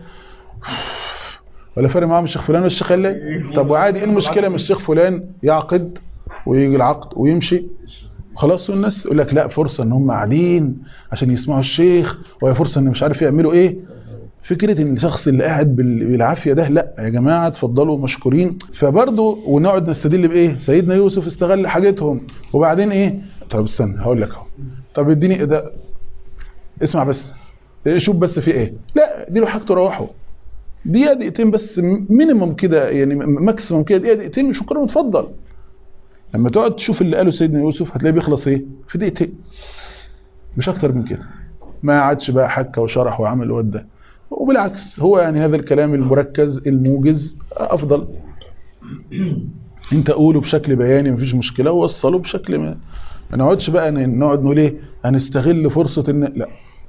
ولا فارق معاهم الشيخ فلان والشيخ علان طب وعادي ايه المشكله من الشيخ فلان يعقد ويجي العقد ويمشي خلاص والناس يقول لك لا فرصه ان هم قاعدين عشان يسمعوا الشيخ وهي فرصه ان مش عارف يعملوا ايه فكره ان الشخص اللي قاعد بال- بالعافيه ده لا يا جماعه اتفضلوا مشكورين فبرضه ونقعد نستدل بايه سيدنا يوسف استغل حاجتهم وبعدين ايه طب استنى هقول لك اهو طب اديني ده اسمع بس إيه، شوف بس في ايه لا دي له حاجته روحوا دقيقه دقيقتين بس مينيمم كده يعني ماكسيمم كده دقيقه دقيقتين شكرا واتفضل لما تقعد تشوف اللي قاله سيدنا يوسف هتلاقيه بيخلص ايه في دقيقتين مش اكتر من كده ما عادش بقى حكى وشرح وعمل وده وبالعكس هو يعني هذا الكلام المركز الموجز افضل انت قوله بشكل بياني مفيش مشكله ووصله بشكل ما ما نقعدش بقى ن- نقعد نقول ايه هنستغل فرصه ان لا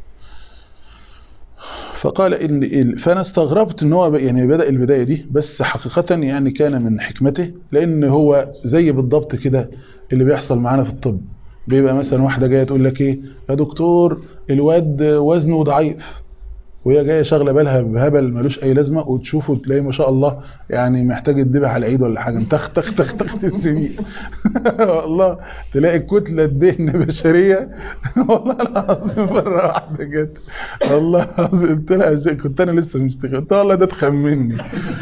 فقال ان ال- فانا استغربت ان هو ب- يعني بدا البدايه دي بس حقيقه يعني كان من حكمته لان هو زي بالضبط كده اللي بيحصل معانا في الطب بيبقى مثلا واحده جايه تقول لك ايه يا دكتور الواد وزنه ضعيف وهي جايه شاغله بالها بهبل ملوش اي لازمه وتشوفه تلاقيه ما شاء الله يعني محتاج يتذبح على العيد ولا حاجه تخ تخ تخ تخ السمين والله تلاقي كتله دهن بشريه والله العظيم مره واحده جت والله العظيم قلت لها زي- كنت انا لسه مشتغل قلت لها والله ده تخمني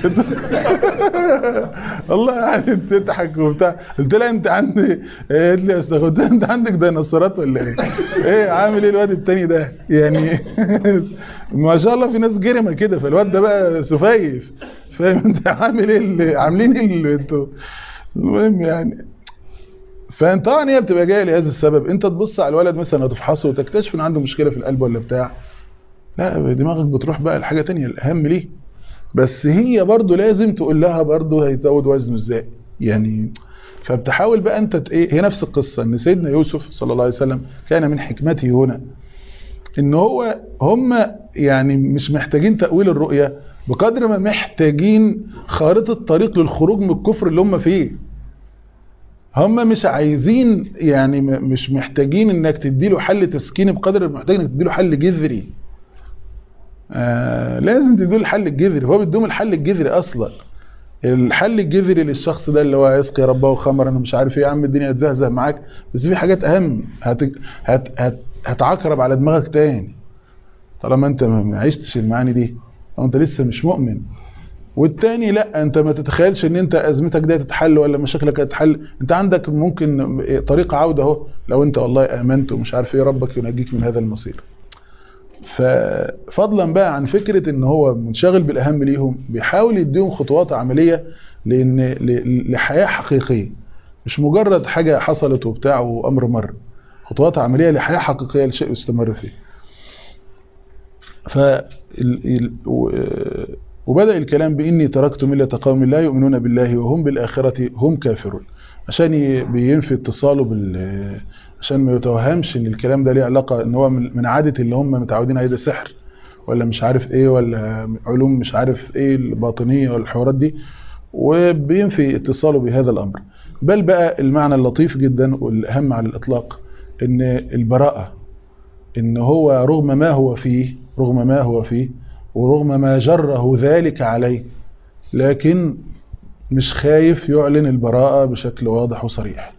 والله يعني بتضحك وبتاع قلت لها انت عندي قالت لي يا استاذ قلت لها انت عندك ديناصورات ولا ايه؟ ايه عامل ايه الواد التاني ده؟ يعني ما شاء الله في ناس جرمه كده فالواد ده بقى سفيف فاهم انت عامل ايه اللي عاملين ايه اللي انتوا المهم يعني فانت طبعا هي بتبقى جايه لهذا السبب انت تبص على الولد مثلا وتفحصه وتكتشف ان عنده مشكله في القلب ولا بتاع لا دماغك بتروح بقى لحاجه تانية الاهم ليه بس هي برضو لازم تقول لها برضو هيزود وزنه ازاي يعني فبتحاول بقى انت ت- ايه هي نفس القصه ان سيدنا يوسف صلى الله عليه وسلم كان من حكمته هنا ان هو هم يعني مش محتاجين تأويل الرؤية بقدر ما محتاجين خارطة طريق للخروج من الكفر اللي هم فيه هم مش عايزين يعني م- مش محتاجين انك تديله حل تسكيني بقدر ما محتاج انك تديله حل جذري آه لازم تديله الحل الجذري هو بيديهم الحل الجذري اصلا الحل الجذري للشخص ده اللي هو يسقي ربه خمر انا مش عارف ايه يا عم الدنيا تزهزه معاك بس في حاجات اهم هت... هت... هت... هتعكرب على دماغك تاني طالما انت ما ما عشتش المعاني دي او انت لسه مش مؤمن والتاني لا انت ما تتخيلش ان انت ازمتك دي تتحل ولا مشاكلك هتتحل انت عندك ممكن طريق عودة اهو لو انت والله امنت ومش عارف ايه ربك ينجيك من هذا المصير ففضلا بقى عن فكرة ان هو منشغل بالاهم ليهم بيحاول يديهم خطوات عملية لان ل- لحياة حقيقية مش مجرد حاجة حصلت وبتاع وامر مر خطوات عملية لحياة حقيقية لشيء يستمر فيه ف ال- ال- و- وبدأ الكلام بإني تركت ملة قوم لا يؤمنون بالله وهم بالآخرة هم كافرون عشان ي- بينفي اتصاله بال عشان ما يتوهمش ان الكلام ده ليه علاقة ان هو من من عادة اللي هم متعودين عليه ده سحر ولا مش عارف ايه ولا علوم مش عارف ايه الباطنية ولا الحوارات دي وبينفي اتصاله بهذا الامر بل بقى المعنى اللطيف جدا والاهم على الاطلاق ان البراءة ان هو رغم ما هو فيه رغم ما هو فيه ورغم ما جره ذلك عليه لكن مش خايف يعلن البراءة بشكل واضح وصريح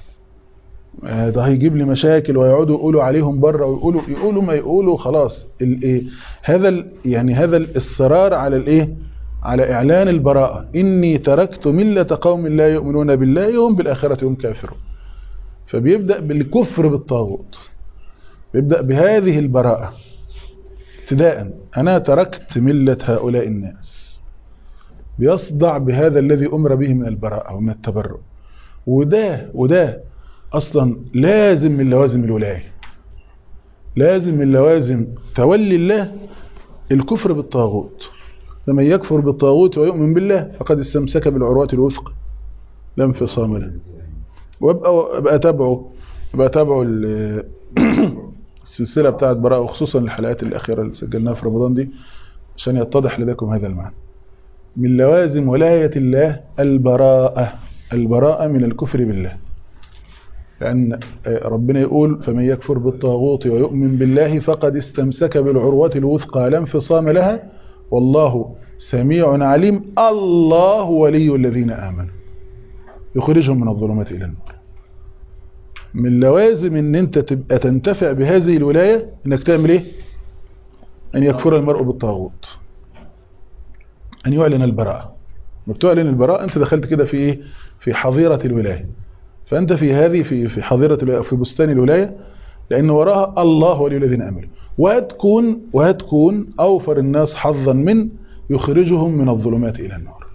آه، ده هيجيب لي مشاكل ويقعدوا يقولوا عليهم بره ويقولوا يقولوا ما يقولوا خلاص الايه هذا ال- يعني هذا الاصرار على الايه على اعلان البراءة اني تركت ملة قوم لا يؤمنون بالله هم بالاخرة هم كافرون فبيبدأ بالكفر بالطاغوت بيبدأ بهذه البراءة ابتداء أنا تركت ملة هؤلاء الناس بيصدع بهذا الذي أمر به من البراءة ومن التبرؤ وده وده أصلا لازم من لوازم الولاية لازم من لوازم تولي الله الكفر بالطاغوت فمن يكفر بالطاغوت ويؤمن بالله فقد استمسك بالعروة الوثقى لا انفصام له وابقى ابقى تابعه ابقى تابعه ال- السلسلة بتاعت براءة وخصوصا الحلقات الأخيرة اللي سجلناها في رمضان دي عشان يتضح لديكم هذا المعنى من لوازم ولاية الله البراءة البراءة من الكفر بالله لأن ربنا يقول فمن يكفر بالطاغوت ويؤمن بالله فقد استمسك بالعروة الوثقى لا انفصام لها والله سميع عليم الله ولي الذين آمنوا يخرجهم من الظلمات إلى النور من لوازم ان انت تبقى تنتفع بهذه الولاية انك تعمل ايه ان يكفر المرء بالطاغوت ان يعلن البراءة ما بتعلن البراءة انت دخلت كده في ايه في حظيرة الولاية فانت في هذه في في حظيرة الولاية في بستان الولاية لان وراها الله ولي الذين امنوا وهتكون وهتكون اوفر الناس حظا من يخرجهم من الظلمات الى النور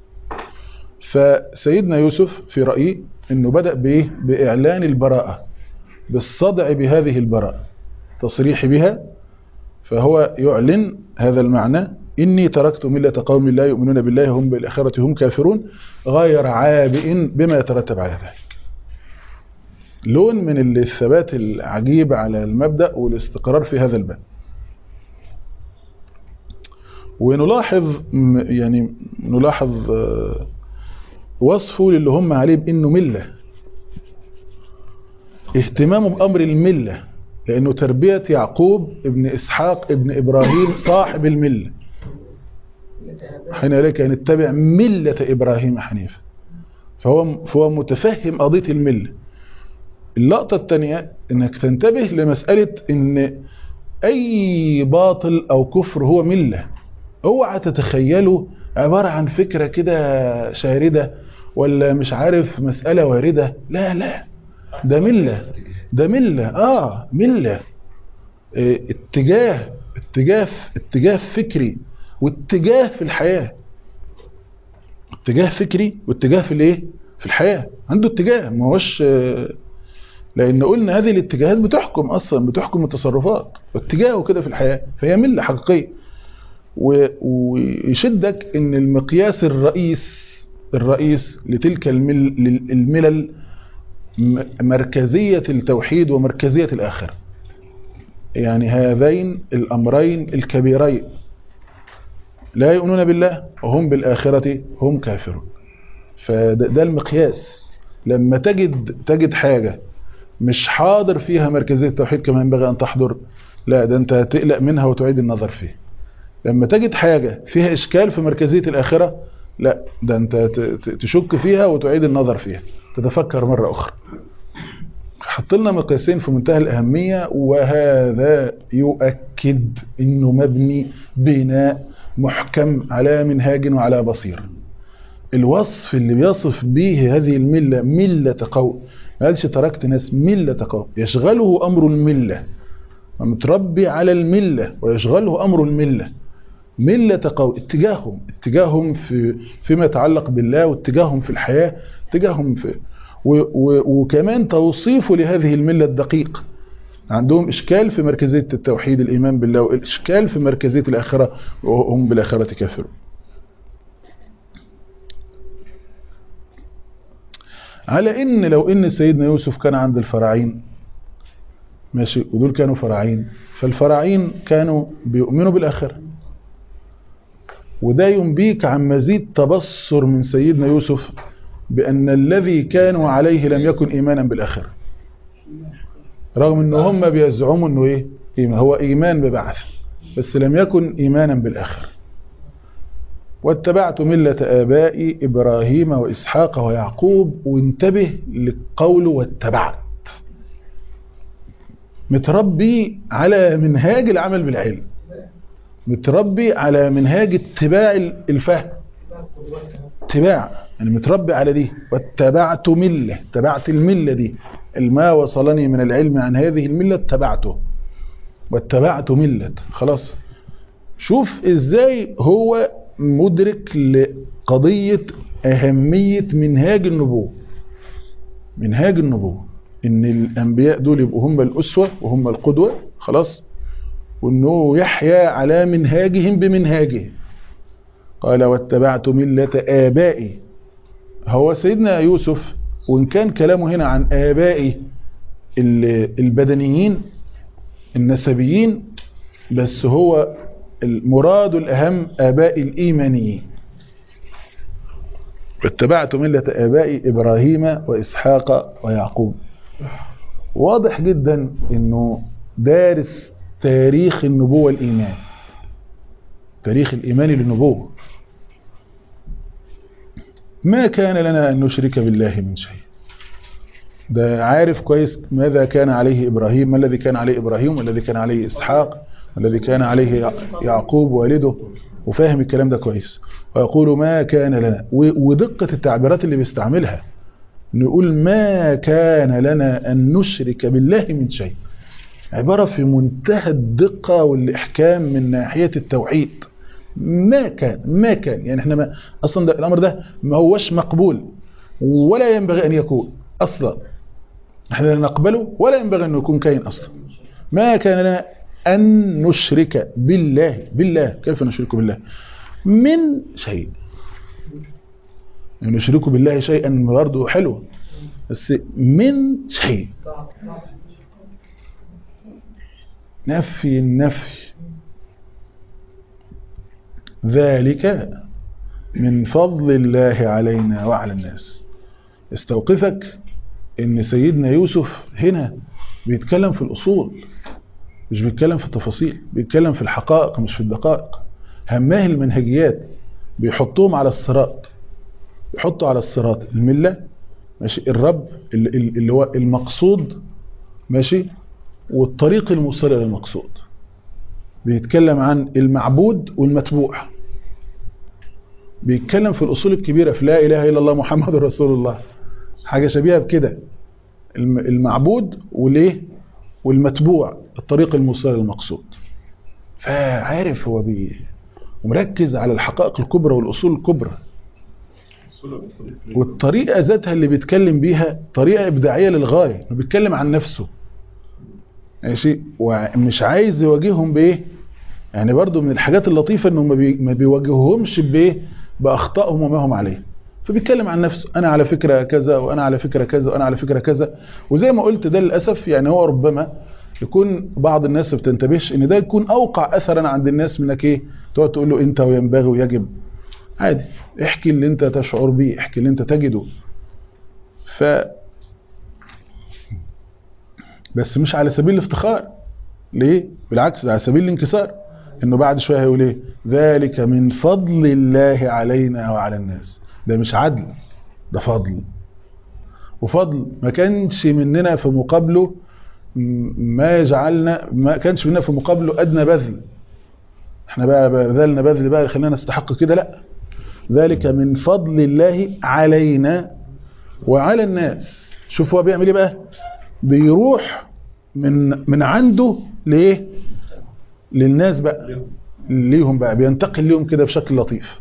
فسيدنا يوسف في رأيي انه بدأ بايه باعلان البراءة بالصدع بهذه البراءة تصريح بها فهو يعلن هذا المعنى إني تركت ملة قوم لا يؤمنون بالله هم بالآخرة هم كافرون غير عابئ بما يترتب على ذلك لون من الثبات العجيب على المبدأ والاستقرار في هذا الباب ونلاحظ م- يعني نلاحظ آه، وصفه للي هم عليه بأنه ملة اهتمامه بأمر الملة لأنه تربية يعقوب ابن إسحاق ابن إبراهيم صاحب الملة حين إليك أن اتبع ملة إبراهيم حنيفا فهو, فهو متفهم قضية الملة اللقطة الثانية انك تنتبه لمسألة ان اي باطل او كفر هو ملة اوعى تتخيله عبارة عن فكرة كده شاردة ولا مش عارف مسألة واردة لا لا ده ملة ده ملة اه ملة اه اتجاه اتجاه اتجاه فكري واتجاه في الحياة اتجاه فكري واتجاه في الايه في الحياة عنده اتجاه ما هوش اه لان قلنا هذه الاتجاهات بتحكم اصلا بتحكم التصرفات واتجاهه كده في الحياة فهي ملة حقيقية ويشدك ان المقياس الرئيس الرئيس لتلك المل الملل مركزية التوحيد ومركزية الآخرة يعني هذين الأمرين الكبيرين لا يؤمنون بالله وهم بالآخرة هم كافرون فده المقياس لما تجد تجد حاجة مش حاضر فيها مركزية التوحيد كما ينبغي أن تحضر لا ده أنت تقلق منها وتعيد النظر فيه لما تجد حاجة فيها إشكال في مركزية الآخرة لا ده أنت تشك فيها وتعيد النظر فيها تتفكر مرة أخرى حط لنا مقياسين في منتهى الأهمية وهذا يؤكد أنه مبني بناء محكم على منهاج وعلى بصير الوصف اللي بيصف به هذه الملة ملة قوم ما قالش تركت ناس ملة قوم يشغله أمر الملة متربي على الملة ويشغله أمر الملة ملة قوم اتجاههم اتجاههم في فيما يتعلق بالله واتجاههم في الحياة اتجاههم في و و وكمان توصيفه لهذه الملة الدقيق عندهم إشكال في مركزية التوحيد الإيمان بالله وإشكال في مركزية الآخرة وهم بالآخرة كافرون على ان لو ان سيدنا يوسف كان عند الفراعين ماشي ودول كانوا فراعين فالفراعين كانوا بيؤمنوا بالاخره وده ينبيك عن مزيد تبصر من سيدنا يوسف بان الذي كانوا عليه لم يكن ايمانا بالاخره رغم ان هم بيزعموا انه ايه إيمان هو ايمان ببعث بس لم يكن ايمانا بالاخره واتبعت ملة آبائي إبراهيم وإسحاق ويعقوب وانتبه لقوله واتبعت متربي على منهاج العمل بالعلم متربي على منهاج اتباع الفهم اتباع يعني متربي على دي واتبعت ملة اتبعت الملة دي ما وصلني من العلم عن هذه الملة اتبعته واتبعت ملة خلاص شوف ازاي هو مدرك لقضية أهمية منهاج النبوة منهاج النبوة إن الأنبياء دول يبقوا هم الأسوة وهم القدوة خلاص وإنه يحيا على منهاجهم بمنهاجه قال واتبعت ملة آبائي هو سيدنا يوسف وإن كان كلامه هنا عن آبائي البدنيين النسبيين بس هو المراد الأهم آباء الإيمانيين واتبعت ملة آباء إبراهيم وإسحاق ويعقوب واضح جدا أنه دارس تاريخ النبوة الإيمان تاريخ الإيمان للنبوة ما كان لنا أن نشرك بالله من شيء ده عارف كويس ماذا كان عليه إبراهيم ما الذي كان عليه إبراهيم والذي كان عليه إسحاق الذي كان عليه يعقوب والده وفاهم الكلام ده كويس ويقول ما كان لنا ودقة التعبيرات اللي بيستعملها نقول ما كان لنا أن نشرك بالله من شيء عبارة في منتهى الدقة والإحكام من ناحية التوحيد ما كان ما كان يعني احنا ما أصلا ده الأمر ده ما هوش مقبول ولا ينبغي أن يكون أصلا احنا لا نقبله ولا ينبغي أن يكون كائن أصلا ما كان لنا أن نشرك بالله بالله كيف نشرك بالله من شيء يعني نشرك بالله شيئا برضه حلو بس من شيء نفي النفي ذلك من فضل الله علينا وعلى الناس استوقفك ان سيدنا يوسف هنا بيتكلم في الأصول مش بيتكلم في التفاصيل بيتكلم في الحقائق مش في الدقائق هماه المنهجيات بيحطوهم على الصراط يحطوا على الصراط الملة ماشي الرب اللي هو المقصود ماشي والطريق الموصل الى المقصود بيتكلم عن المعبود والمتبوع بيتكلم في الأصول الكبيرة في لا إله إلا الله محمد رسول الله حاجة شبيهة بكده المعبود والايه والمتبوع الطريق الموصل للمقصود فعارف هو بي ومركز على الحقائق الكبرى والأصول الكبرى والطريقة ذاتها اللي بيتكلم بيها طريقة إبداعية للغاية انه بيتكلم عن نفسه ماشي ومش عايز يواجههم بايه يعني برضو من الحاجات اللطيفة انه ما بيواجههمش بايه باخطائهم وما هم عليه فبيتكلم عن نفسه انا على فكرة كذا وانا على فكرة كذا وانا على فكرة كذا وزي ما قلت ده للاسف يعني هو ربما يكون بعض الناس ما بتنتبهش ان ده يكون اوقع اثرا عند الناس منك ايه تقعد تقول له انت وينبغي ويجب عادي احكي اللي انت تشعر بيه احكي اللي انت تجده ف بس مش على سبيل الافتخار ليه بالعكس ده على سبيل الانكسار انه بعد شويه هيقول ايه ذلك من فضل الله علينا وعلى الناس ده مش عدل ده فضل وفضل ما كانش مننا في مقابله ما يجعلنا ما كانش مننا في مقابله ادنى بذل احنا بقى بذلنا بذل بقى خلينا نستحق كده لا ذلك من فضل الله علينا وعلى الناس شوف هو بيعمل ايه بقى بيروح من من عنده لايه للناس بقى ليهم بقى بينتقل ليهم كده بشكل لطيف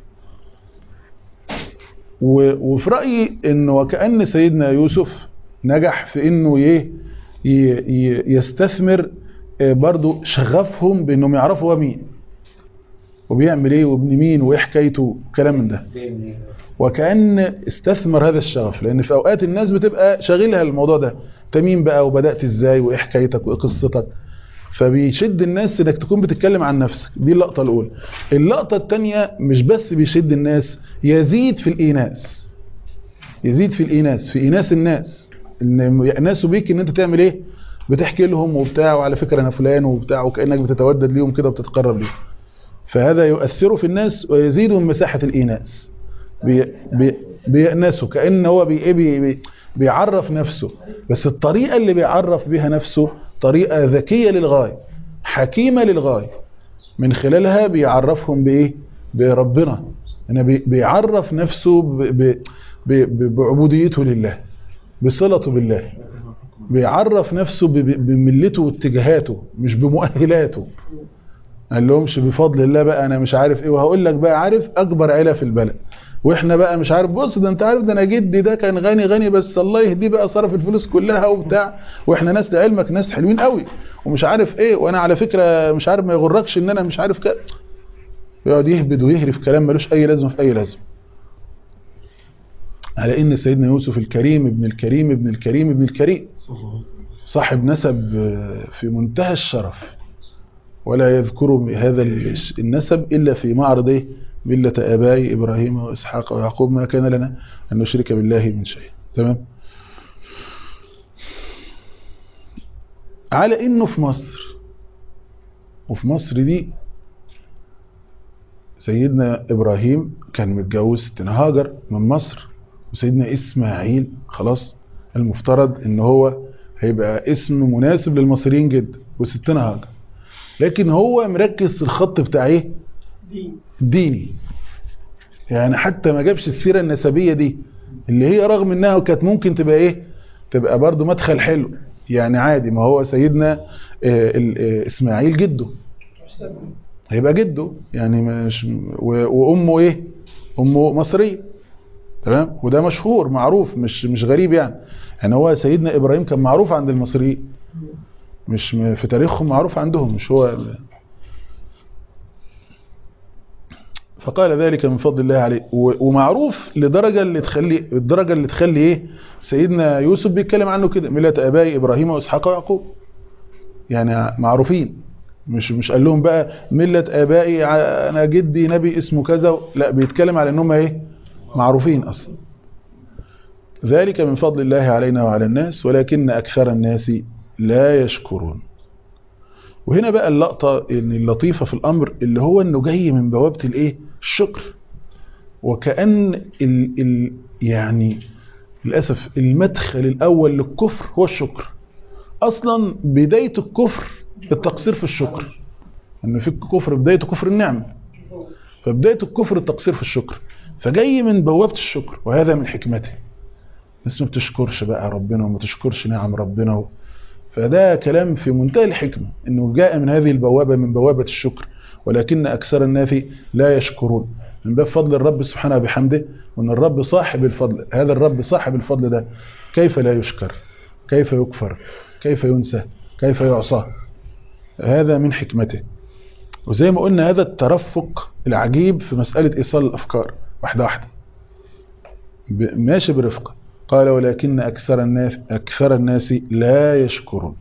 و- وفي رأيي انه وكأن سيدنا يوسف نجح في انه ايه ي- ي- يستثمر آه، برضو شغفهم بانهم يعرفوا هو مين وبيعمل ايه وابن مين وايه حكايته وكلام من ده وكأن استثمر هذا الشغف لان في اوقات الناس بتبقى شاغلها الموضوع ده انت مين بقى وبدأت ازاي وايه حكايتك وايه قصتك فبيشد الناس انك تكون بتتكلم عن نفسك دي اللقطة الاولى اللقطة الثانية مش بس بيشد الناس يزيد في الايناس يزيد في الايناس في ايناس الناس ان يأنسوا بيك ان انت تعمل ايه بتحكي لهم وبتاع وعلى فكرة انا فلان وبتاع وكأنك بتتودد ليهم كده وبتتقرب ليهم فهذا يؤثر في الناس ويزيد من مساحة الإيناس بي بي بيأنسه كأن هو بي بي بي بيعرف نفسه بس الطريقة اللي بيعرف بها نفسه طريقة ذكية للغاية حكيمة للغاية من خلالها بيعرفهم بإيه بربنا أنا بي بيعرف نفسه ب ب ب بعبوديته لله بصلته بالله بيعرف نفسه ب- ب- بملته واتجاهاته مش بمؤهلاته قال لهمش بفضل الله بقى انا مش عارف ايه وهقول لك بقى عارف اكبر عيله في البلد واحنا بقى مش عارف بص ده انت عارف ده انا جدي ده كان غني غني بس الله يهديه بقى صرف الفلوس كلها وبتاع واحنا ناس لعلمك ناس حلوين قوي ومش عارف ايه وانا على فكره مش عارف ما يغركش ان انا مش عارف كده يقعد يهبد ويهرف كلام ملوش اي لازمه في اي لازمه على ان سيدنا يوسف الكريم ابن الكريم ابن الكريم ابن الكريم صاحب نسب آه، في منتهى الشرف ولا يذكر هذا النسب إلا في معرض إيه؟ ملة آبائي إبراهيم وإسحاق ويعقوب ما كان لنا أن نشرك بالله من شيء تمام على إنه في مصر وفي مصر دي سيدنا إبراهيم كان متجوز ستنا هاجر من مصر وسيدنا إسماعيل خلاص المفترض إن هو هيبقى اسم مناسب للمصريين جدا وستنا هاجر لكن هو مركز في الخط بتاع ايه دين الديني يعني حتى ما جابش السيرة النسبية دي اللي هي رغم انها كانت ممكن تبقى ايه تبقى برضو مدخل حلو يعني عادي ما هو سيدنا آه، ال- آه، اسماعيل جده هيبقى جده يعني مش و- وامه ايه امه مصريه تمام وده مشهور معروف مش مش غريب يعني يعني هو سيدنا ابراهيم كان معروف عند المصريين مش م- في تاريخهم معروف عندهم مش هو ال- فقال ذلك من فضل الله عليه و- ومعروف لدرجة اللي تخلي الدرجة اللي تخلي ايه سيدنا يوسف بيتكلم عنه كده ملة ابائي ابراهيم واسحاق ويعقوب يعني معروفين مش مش قال لهم بقى ملة ابائي ع- انا جدي نبي اسمه كذا لا بيتكلم على انهم ايه معروفين اصلا ذلك من فضل الله علينا وعلى الناس ولكن اكثر الناس لا يشكرون وهنا بقى اللقطة يعني اللطيفة في الأمر اللي هو إنه جاي من بوابة الإيه؟ الشكر وكأن ال ال يعني للأسف المدخل الأول للكفر هو الشكر أصلا بداية الكفر التقصير في الشكر إن في الكفر بدايته كفر النعمة فبداية الكفر التقصير في الشكر فجاي من بوابة الشكر وهذا من حكمته الناس ما بتشكرش بقى ربنا وما تشكرش نعم ربنا و... فده كلام في منتهى الحكمة انه جاء من هذه البوابة من بوابة الشكر ولكن اكثر الناس لا يشكرون من باب فضل الرب سبحانه بحمده وان الرب صاحب الفضل هذا الرب صاحب الفضل ده كيف لا يشكر كيف يكفر كيف ينسى كيف يعصى هذا من حكمته وزي ما قلنا هذا الترفق العجيب في مسألة إيصال الأفكار واحدة واحدة ب- ماشي برفق قال ولكن أكثر الناس أكثر الناس لا يشكرون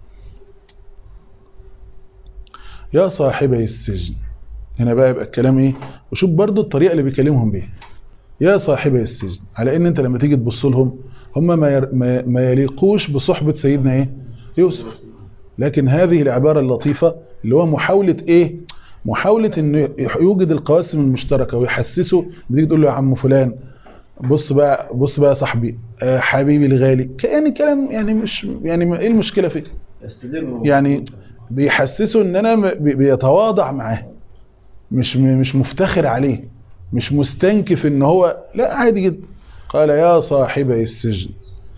يا صاحبي السجن هنا بقى يبقى الكلام ايه وشوف برضو الطريقة اللي بيكلمهم بيها يا صاحبي السجن على ان انت لما تيجي تبص لهم هم ما, ير... ما... ما يليقوش بصحبة سيدنا ايه يوسف لكن هذه العبارة اللطيفة اللي هو محاولة ايه محاولة انه يوجد القواسم المشتركة ويحسسه بتيجي تقول له يا عم فلان بص بقى بص بقى يا صاحبي آه حبيبي الغالي كأن الكلام يعني مش يعني ما- ايه المشكلة فيه يعني بيحسسه ان انا م- بي- بيتواضع معاه مش م- مش مفتخر عليه مش مستنكف ان هو لا عادي جدا قال يا صاحبي السجن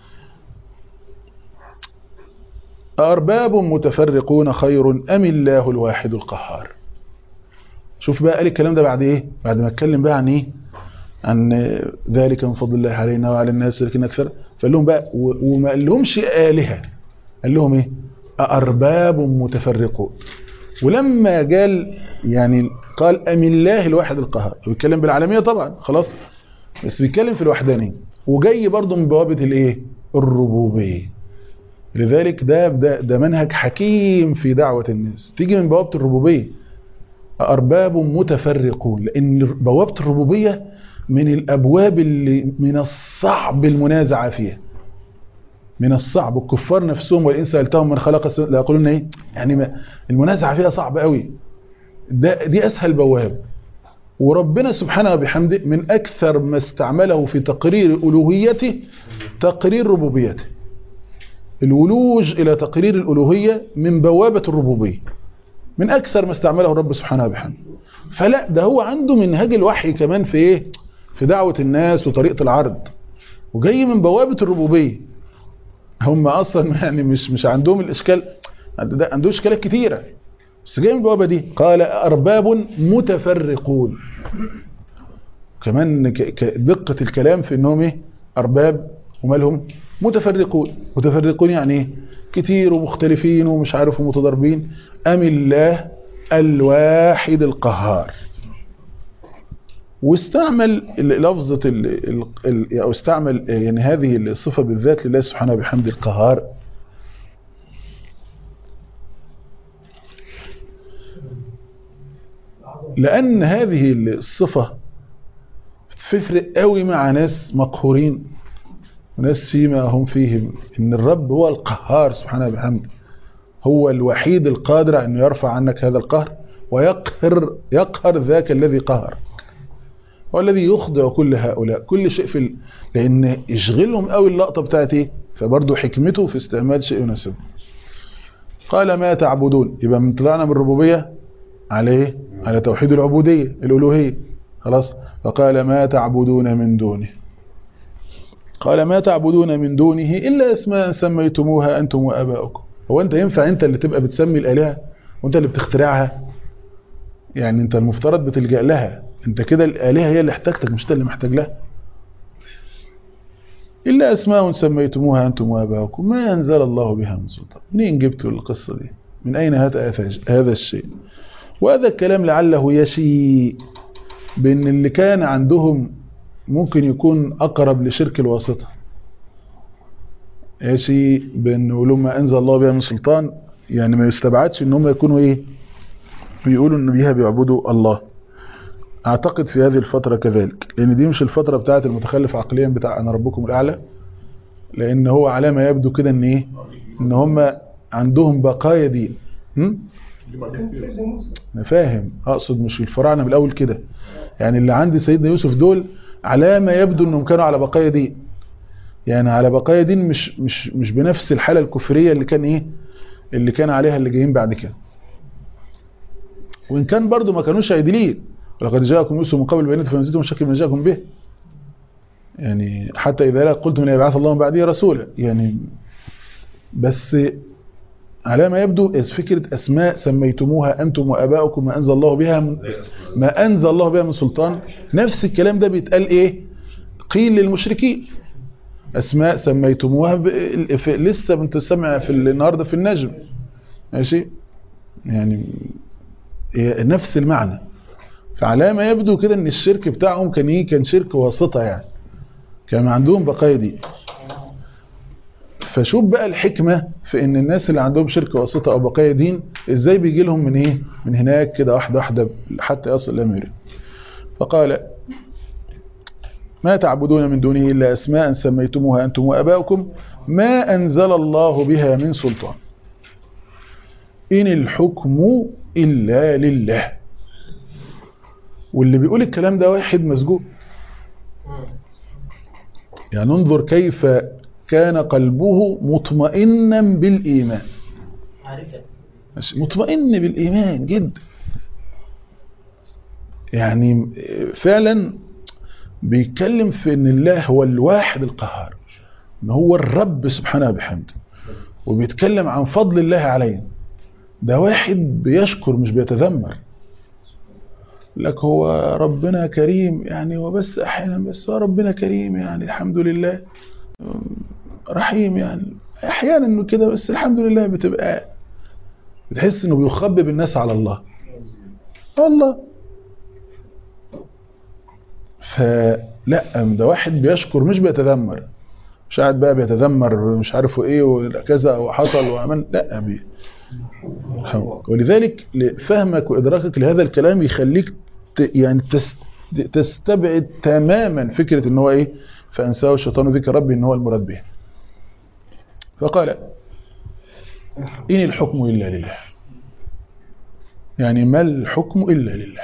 أرباب متفرقون خير أم الله الواحد القهار شوف بقى قال الكلام ده بعد ايه بعد ما اتكلم بقى عن ايه عن ذلك من فضل الله علينا وعلى الناس لكن اكثر فقال لهم بقى و- وما قال لهمش آلهة قال لهم ايه أرباب متفرقون ولما قال يعني قال أم الله الواحد القهار بيتكلم بالعالمية طبعا خلاص بس بيتكلم في الوحدانية وجاي برضه من بوابة الايه الربوبية لذلك ده, ده ده منهج حكيم في دعوة الناس تيجي من بوابة الربوبية أرباب متفرقون لأن بوابة الربوبية من الأبواب اللي من الصعب المنازعة فيها من الصعب الكفار نفسهم وإن سألتهم من خلق السماء لا يقولون إيه يعني ما المنازعة فيها صعب قوي ده دي أسهل بواب وربنا سبحانه وبحمده من أكثر ما استعمله في تقرير ألوهيته تقرير ربوبيته الولوج إلى تقرير الألوهية من بوابة الربوبية من أكثر ما استعمله الرب سبحانه وبحمده فلا ده هو عنده منهج الوحي كمان في إيه في دعوة الناس وطريقة العرض وجاي من بوابة الربوبية هم أصلا يعني مش مش عندهم الإشكال ده عنده إشكالات كتيرة بس جاي من البوابة دي قال أرباب متفرقون كمان ك- ك- دقة الكلام في انهم ايه ارباب ومالهم متفرقون متفرقون يعني ايه كتير ومختلفين ومش عارف ومتضاربين ام الله الواحد القهار واستعمل ال- لفظة ال ال ال او استعمل يعني هذه الصفة بالذات لله سبحانه وبحمده القهار لأن هذه الصفة بتفرق قوي مع ناس مقهورين وناس فيما هم فيه ان الرب هو القهار سبحانه وبحمده هو الوحيد القادر على انه يرفع عنك هذا القهر ويقهر يقهر ذاك الذي قهر هو الذي يخضع كل هؤلاء كل شيء في ال... لان يشغلهم قوي اللقطه بتاعت ايه فبرضه حكمته في استعمال شيء يناسبه قال ما تعبدون يبقى من طلعنا من الربوبيه على ايه على توحيد العبوديه الالوهيه خلاص فقال ما تعبدون من دونه قال ما تعبدون من دونه إلا اسماء سميتموها أنتم وأباؤكم هو أنت ينفع أنت اللي تبقى بتسمي الآلهة وأنت اللي بتخترعها يعني أنت المفترض بتلجأ لها أنت كده الآلهة هي اللي احتاجتك مش أنت اللي محتاج لها إلا أسماء سميتموها أنتم وأباؤكم ما أنزل الله بها من سلطان منين جبتوا القصة دي من أين هذا هذا الشيء وهذا الكلام لعله يشي بأن اللي كان عندهم ممكن يكون أقرب لشرك الواسطة يشي بأنه لما أنزل الله بها من سلطان يعني ما يستبعدش ان هم يكونوا ايه بيقولوا ان بيها بيعبدوا الله اعتقد في هذه الفترة كذلك لان دي مش الفترة بتاعت المتخلف عقليا بتاع انا ربكم الاعلى لان هو على ما يبدو كده ان ايه ان هم عندهم بقايا دين هم؟ انا فاهم اقصد مش الفراعنه من الاول كده يعني اللي عند سيدنا يوسف دول على ما يبدو انهم كانوا على بقايا دين يعني على بقايا دين مش مش مش بنفس الحاله الكفريه اللي كان ايه اللي كان عليها اللي جايين بعد كده وان كان برضو ما كانوش عادلين ولقد جاءكم يوسف من قبل بينات فنزلتم شك ما جاءكم به يعني حتى اذا لا قلتم لا يبعث الله من بعده رسولا يعني بس على ما يبدو فكرة أسماء سميتموها أنتم وأباؤكم ما أنزل الله بها من ما أنزل الله بها من سلطان نفس الكلام ده بيتقال إيه قيل للمشركين أسماء سميتموها ب... في... لسه بنتسمع في النهاردة في النجم ماشي يعني نفس المعنى فعلى ما يبدو كده ان الشرك بتاعهم كان ايه كان شرك واسطة يعني كان عندهم بقايا دي فشوف بقى الحكمة في ان الناس اللي عندهم شرك واسطة او بقايا دين ازاي بيجي لهم من ايه من هناك كده واحدة واحدة حتى يصل الامر فقال ما تعبدون من دونه إلا أسماء سميتموها أنتم وأباؤكم ما أنزل الله بها من سلطان إن الحكم إلا لله واللي بيقول الكلام ده واحد مسجون يعني انظر كيف كان قلبه مطمئنا بالإيمان مطمئن بالإيمان جدا يعني فعلا بيتكلم في ان الله هو الواحد القهار ان هو الرب سبحانه بحمده وبيتكلم عن فضل الله علينا ده واحد بيشكر مش بيتذمر لك هو ربنا كريم يعني هو بس احيانا بس هو ربنا كريم يعني الحمد لله رحيم يعني احيانا انه كده بس الحمد لله بتبقى بتحس انه بيخبب الناس على الله والله فلا ده واحد بيشكر مش بيتذمر مش قاعد بقى بيتذمر مش عارفه ايه وكذا وحصل وعمل لا بي ولذلك فهمك وادراكك لهذا الكلام يخليك ت- يعني تس- تستبعد تماما فكره ان هو ايه فانساه الشيطان ذكر ربي ان هو المراد به فقال ان الحكم الا لله يعني ما الحكم الا لله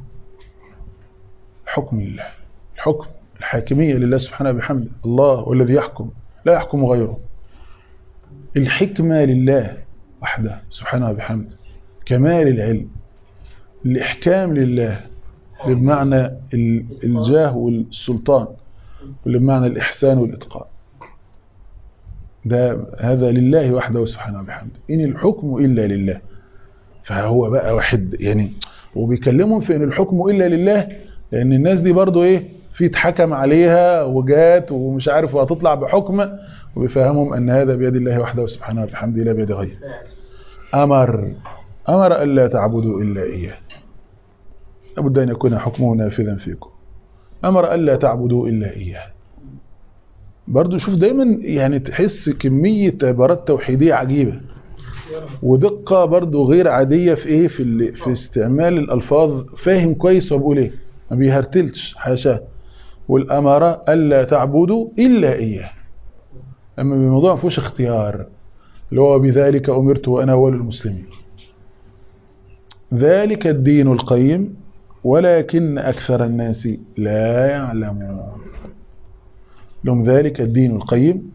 الحكم لله الحكم الحاكمية لله سبحانه بحمده الله هو الذي يحكم لا يحكم غيره الحكمة لله وحده سبحانه بحمده كمال العلم الإحكام لله بمعنى ال- الجاه والسلطان بمعنى الإحسان والإتقان ده هذا لله وحده سبحانه بحمده إن الحكم إلا لله فهو بقى واحد يعني وبيكلمهم في ان الحكم الا لله لان الناس دي برضو ايه في اتحكم عليها وجات ومش عارف وهتطلع بحكم وبيفهمهم ان هذا بيد الله وحده سبحانه وبحمده لا بيد غيره امر امر الا تعبدوا الا اياه لابد ان يكون حكمه نافذا فيكم امر الا تعبدوا الا اياه برضو شوف دايما يعني تحس كميه عبارات توحيديه عجيبه ودقة برضو غير عادية في ايه في, ال- في استعمال الالفاظ فاهم كويس هو بيقول ايه ما بيهرتلش حاشاه والامارة الا تعبدوا الا اياه اما الموضوع ما فيهوش اختيار اللي هو بذلك امرت وانا اول المسلمين ذلك الدين القيم ولكن اكثر الناس لا يعلمون لهم ذلك الدين القيم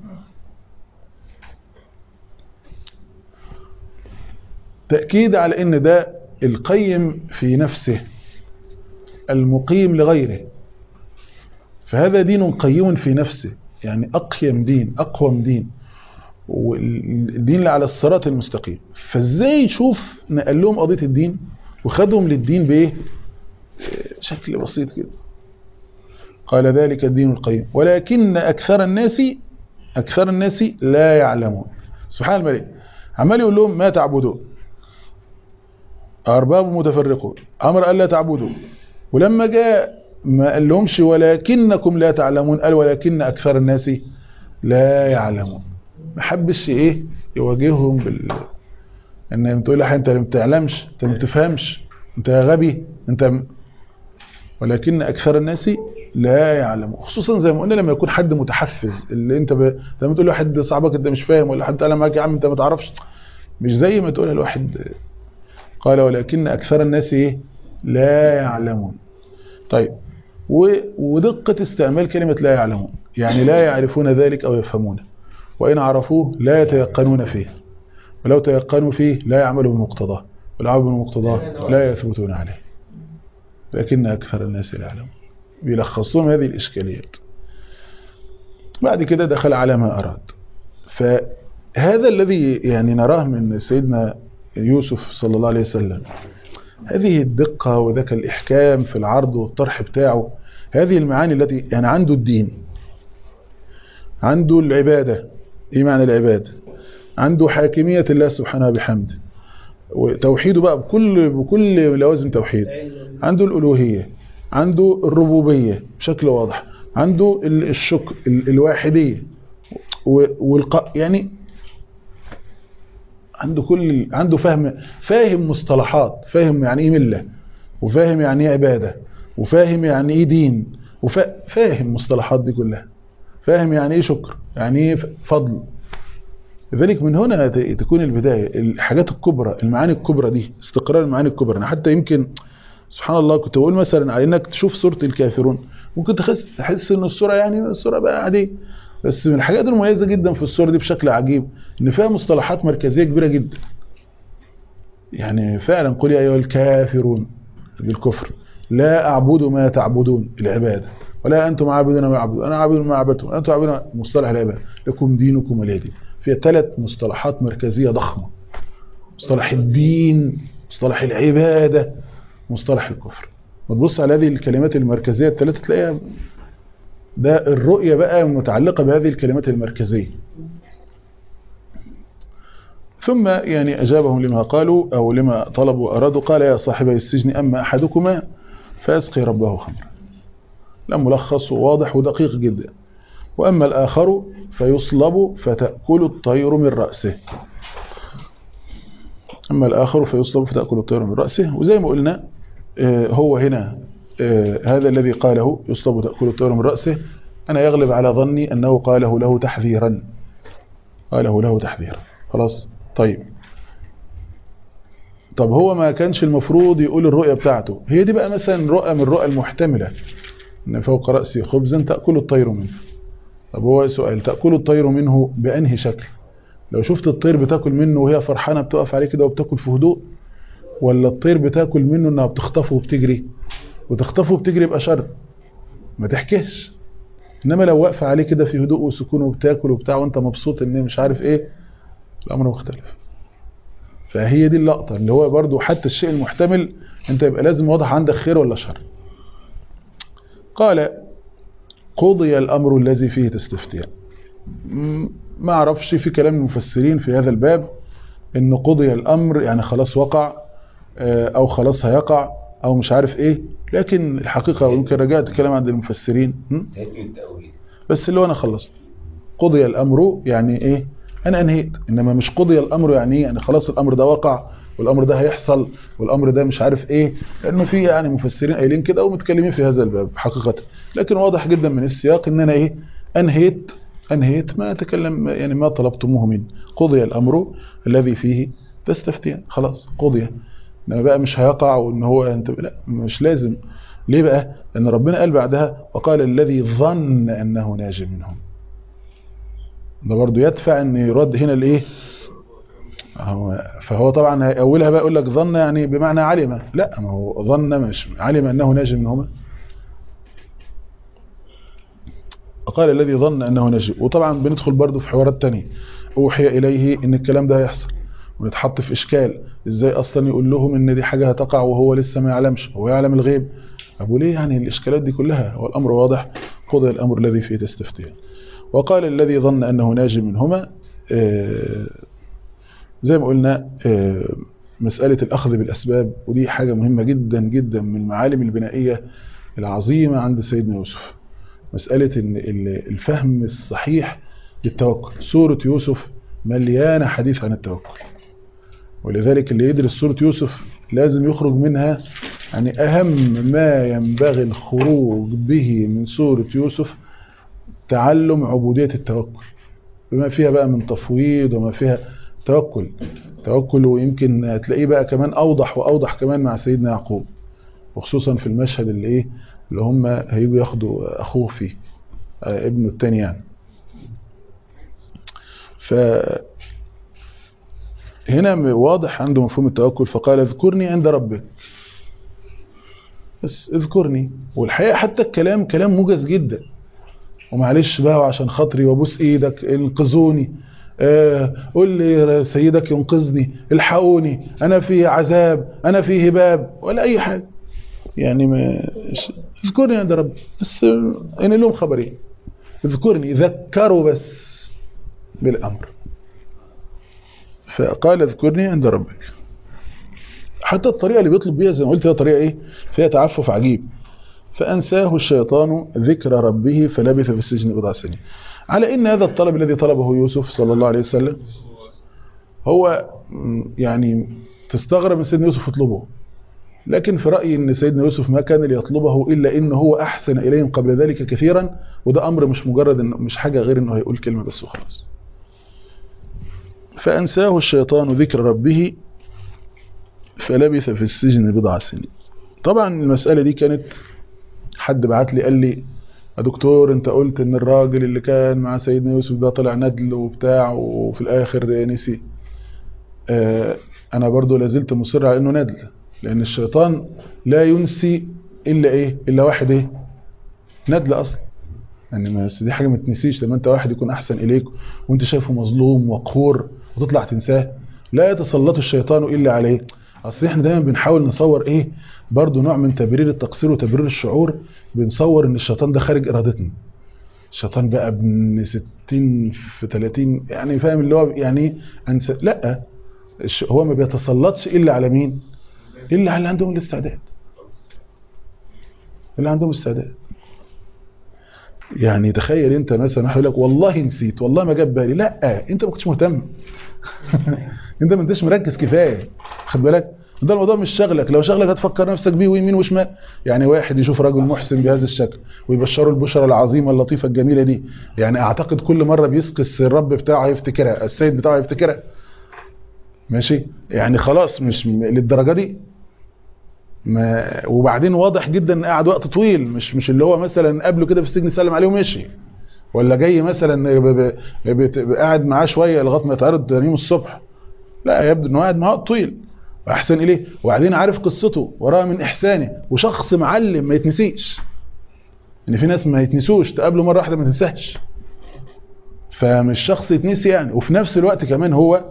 تأكيد على ان ده القيم في نفسه المقيم لغيره فهذا دين قيم في نفسه يعني أقيم دين أقوم دين والدين اللي على الصراط المستقيم فازاي نشوف نقل لهم قضية الدين وخدهم للدين بايه شكل بسيط كده قال ذلك الدين القيم ولكن أكثر الناس أكثر الناس لا يعلمون سبحان الملك عمال يقول لهم ما تعبدون أرباب متفرقون أمر ألا تعبدوا ولما جاء ما قال لهمش ولكنكم لا تعلمون قال ولكن أكثر الناس لا يعلمون ما حبش إيه يواجههم بال ان بتقول له انت ما بتعلمش انت ما بتفهمش انت غبي انت م... ولكن اكثر الناس لا يعلمون خصوصا زي ما قلنا لما يكون حد متحفز اللي انت ب... لما تقول لواحد صاحبك انت مش فاهم ولا حد قال معاك يا عم انت ما تعرفش مش زي ما تقول لواحد قال ولكن أكثر الناس إيه؟ لا يعلمون طيب و... ودقة استعمال كلمة لا يعلمون يعني لا يعرفون ذلك أو يفهمونه وإن عرفوه لا يتيقنون فيه ولو تيقنوا فيه لا يعملوا بمقتضاه والعمل بمقتضاه لا يثبتون عليه لكن أكثر الناس لا يعلمون بيلخصون هذه الإشكاليات بعد كده دخل على ما أراد فهذا الذي يعني نراه من سيدنا يوسف صلى الله عليه وسلم هذه الدقة وذاك الإحكام في العرض والطرح بتاعه هذه المعاني التي يعني عنده الدين عنده العبادة إيه معنى العبادة عنده حاكمية الله سبحانه بحمده وتوحيده بقى بكل بكل لوازم توحيد عنده الألوهية عنده الربوبية بشكل واضح عنده الشك الواحدية والق يعني عنده كل عنده فهم فاهم مصطلحات فاهم يعني ايه مله وفاهم يعني ايه عباده وفاهم يعني ايه دين وفاهم مصطلحات دي كلها فاهم يعني ايه شكر يعني ايه فضل لذلك من هنا تكون البدايه الحاجات الكبرى المعاني الكبرى دي استقرار المعاني الكبرى انا حتى يمكن سبحان الله كنت بقول مثلا على انك تشوف سوره الكافرون ممكن تحس تحس ان السوره يعني السوره بقى عاديه بس من الحاجات المميزة جدا في الصورة دي بشكل عجيب ان فيها مصطلحات مركزية كبيرة جدا يعني فعلا قل يا أيها الكافرون دي الكفر لا أعبد ما تعبدون العبادة ولا أنتم عابدون ما أعبد أنا عابد ما عبدتم أنتم عابدون ما- مصطلح العبادة لكم دينكم ولي دين فيها ثلاث مصطلحات مركزية ضخمة مصطلح الدين مصطلح العبادة مصطلح الكفر وتبص على هذه الكلمات المركزية الثلاثة تلاقيها ده الرؤية بقى متعلقة بهذه الكلمات المركزية ثم يعني أجابهم لما قالوا أو لما طلبوا وأرادوا قال يا صاحبي السجن أما أحدكما فيسقي ربه خمرا لم ملخص واضح ودقيق جدا وأما الآخر فيصلب فتأكل الطير من رأسه أما الآخر فيصلب فتأكل الطير من رأسه وزي ما قلنا آه، هو هنا آه، هذا الذي قاله يصلب تأكل الطير من رأسه أنا يغلب على ظني أنه قاله له تحذيرا قاله له تحذيرا خلاص طيب طب هو ما كانش المفروض يقول الرؤية بتاعته هي دي بقى مثلا رؤى من الرؤى المحتملة إن فوق رأسي خبزا تأكل الطير منه طب هو سؤال تأكل الطير منه بأنهي شكل لو شفت الطير بتاكل منه وهي فرحانة بتقف عليه كده وبتاكل في هدوء ولا الطير بتاكل منه انها بتخطفه وبتجري وتخطفه وبتجري يبقى شر ما تحكيش انما لو واقفه عليه كده في هدوء وسكون وبتاكل وبتاع وانت مبسوط ان مش عارف ايه الامر مختلف فهي دي اللقطه اللي هو برضو حتى الشيء المحتمل انت يبقى لازم واضح عندك خير ولا شر قال قضي الامر الذي فيه تستفتيان م- ما اعرفش في كلام المفسرين في هذا الباب ان قضي الامر يعني خلاص وقع آه، او خلاص هيقع او مش عارف ايه لكن الحقيقة ويمكن رجعت كلام عند المفسرين م? هيكون التأويل بس اللي هو انا خلصت قضي الامر يعني ايه انا انهيت انما مش قضي الامر يعني ايه يعني خلاص الامر ده وقع والامر ده هيحصل والامر ده مش عارف ايه لانه في يعني مفسرين قايلين كده ومتكلمين في هذا الباب حقيقة لكن واضح جدا من السياق ان انا ايه انهيت انهيت ما اتكلم يعني ما طلبتموه مني قضي الامر الذي فيه تستفتيان خلاص قضي انما بقى مش هيقع وان هو انت لا مش لازم ليه بقى لان ربنا قال بعدها وقال الذي ظن انه ناج منهم ده برضو يدفع ان يرد هنا الايه هو فهو طبعا هيأولها بقى يقول لك ظن يعني بمعنى علم لا ما هو ظن مش علم انه ناج منهما وقال الذي ظن انه ناج وطبعا بندخل برضو في حوارات تانية اوحي اليه ان الكلام ده هيحصل ونتحط في اشكال ازاي اصلا يقول لهم ان دي حاجة هتقع وهو لسه ما يعلمش هو يعلم الغيب ابو ليه يعني الاشكالات دي كلها هو الامر واضح قضي الامر الذي فيه تستفتيان وقال الذي ظن انه ناج منهما آه، زي ما قلنا آه، مسألة الأخذ بالأسباب ودي حاجة مهمة جدا جدا من المعالم البنائية العظيمة عند سيدنا يوسف مسألة إن ال- الفهم الصحيح للتوكل سورة يوسف مليانة حديث عن التوكل ولذلك اللي يدرس سورة يوسف لازم يخرج منها يعني أهم ما ينبغي الخروج به من سورة يوسف تعلم عبودية التوكل بما فيها بقى من تفويض وما فيها توكل توكل ويمكن تلاقيه بقى كمان أوضح وأوضح كمان مع سيدنا يعقوب وخصوصا في المشهد اللي إيه اللي هم هيجوا ياخدوا أخوه فيه آه، ابنه التاني يعني ف هنا واضح عنده مفهوم التوكل فقال اذكرني عند ربك بس اذكرني والحقيقة حتى الكلام كلام موجز جدا ومعلش بقى وعشان خاطري وابوس ايدك انقذوني آه، قول لي سيدك ينقذني الحقوني انا في عذاب انا في هباب ولا اي حاجة يعني ما اذكرني عند ربي بس ان لهم خبرين اذكرني ذكروا بس بالامر فقال اذكرني عند ربك حتى الطريقة اللي بيطلب بيها زي ما قلت هي طريقة ايه فيها تعفف عجيب فأنساه الشيطان ذكر ربه فلبث في السجن بضع سنين على إن هذا الطلب الذي طلبه يوسف صلى الله عليه وسلم هو م، يعني تستغرب من سيدنا يوسف يطلبه لكن في رأيي أن سيدنا يوسف ما كان ليطلبه إلا إن هو أحسن إليهم قبل ذلك كثيرا وده أمر مش مجرد إنه مش حاجة غير أنه هيقول كلمة بس وخلاص فأنساه الشيطان ذكر ربه فلبث في السجن بضع سنين طبعا المسألة دي كانت حد بعت لي قال لي يا دكتور انت قلت ان الراجل اللي كان مع سيدنا يوسف ده طلع ندل وبتاع وفي الاخر نسي آه انا برضو لازلت مصر على انه ندل لان الشيطان لا ينسي الا ايه الا واحد ايه ندل اصلا يعني ما بس دي حاجه ما تنسيش لما انت واحد يكون احسن اليك وانت شايفه مظلوم وقهور وتطلع تنساه لا يتسلط الشيطان الا عليه اصل احنا دايما بنحاول نصور ايه برضو نوع من تبرير التقصير وتبرير الشعور بنصور ان الشيطان ده خارج ارادتنا الشيطان بقى ابن 60 في 30 يعني فاهم اللي هو يعني انسى لا الش- هو ما بيتسلطش الا على مين الا على اللي عندهم الاستعداد اللي عندهم استعداد يعني تخيل انت مثلا واحد يقول لك والله نسيت والله ما جاب بالي لا انت ما كنتش مهتم انت ما انتش مركز كفايه خد بالك ده الموضوع مش شغلك لو شغلك هتفكر نفسك بيه ويمين وشمال يعني واحد يشوف راجل محسن بهذا الشكل ويبشره البشرى العظيمه اللطيفه الجميله دي يعني اعتقد كل مره بيسقس الرب بتاعه يفتكرها السيد بتاعه يفتكرها ماشي يعني خلاص مش م- للدرجه دي ما وبعدين واضح جدا ان قعد وقت طويل مش مش اللي هو مثلا قبله كده في السجن سلم عليه ومشي ولا جاي مثلا ب- ب- بت- قاعد معاه شويه لغايه ما يتعرض تاني يوم الصبح لا يبدو انه قاعد معاه وقت طويل واحسن اليه وبعدين عارف قصته وراها من احسانه وشخص معلم ما يتنسيش ان في ناس ما يتنسوش تقابله مره واحده ما تنساش فمش شخص يتنسي يعني وفي نفس الوقت كمان هو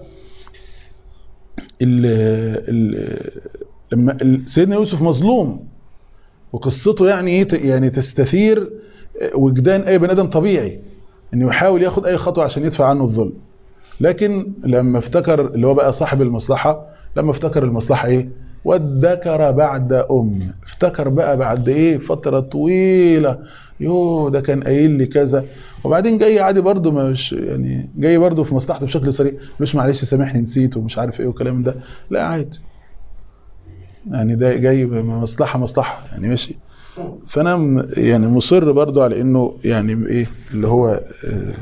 ال ال لما ال- سيدنا يوسف مظلوم وقصته يعني ايه ت- يعني تستثير وجدان اي بني ادم طبيعي انه يحاول ياخد اي خطوه عشان يدفع عنه الظلم لكن لما افتكر اللي هو بقى صاحب المصلحه لما افتكر المصلحه ايه وادكر بعد ام افتكر بقى بعد ايه فتره طويله يو ده كان قايل لي كذا وبعدين جاي عادي برضه مش يعني جاي برضه في مصلحته بشكل سريع مش معلش سامحني نسيت ومش عارف ايه والكلام ده لا عادي يعني ده جاي مصلحه مصلحه يعني ماشي فانا م- يعني مصر برضو على انه يعني ايه اللي هو آه،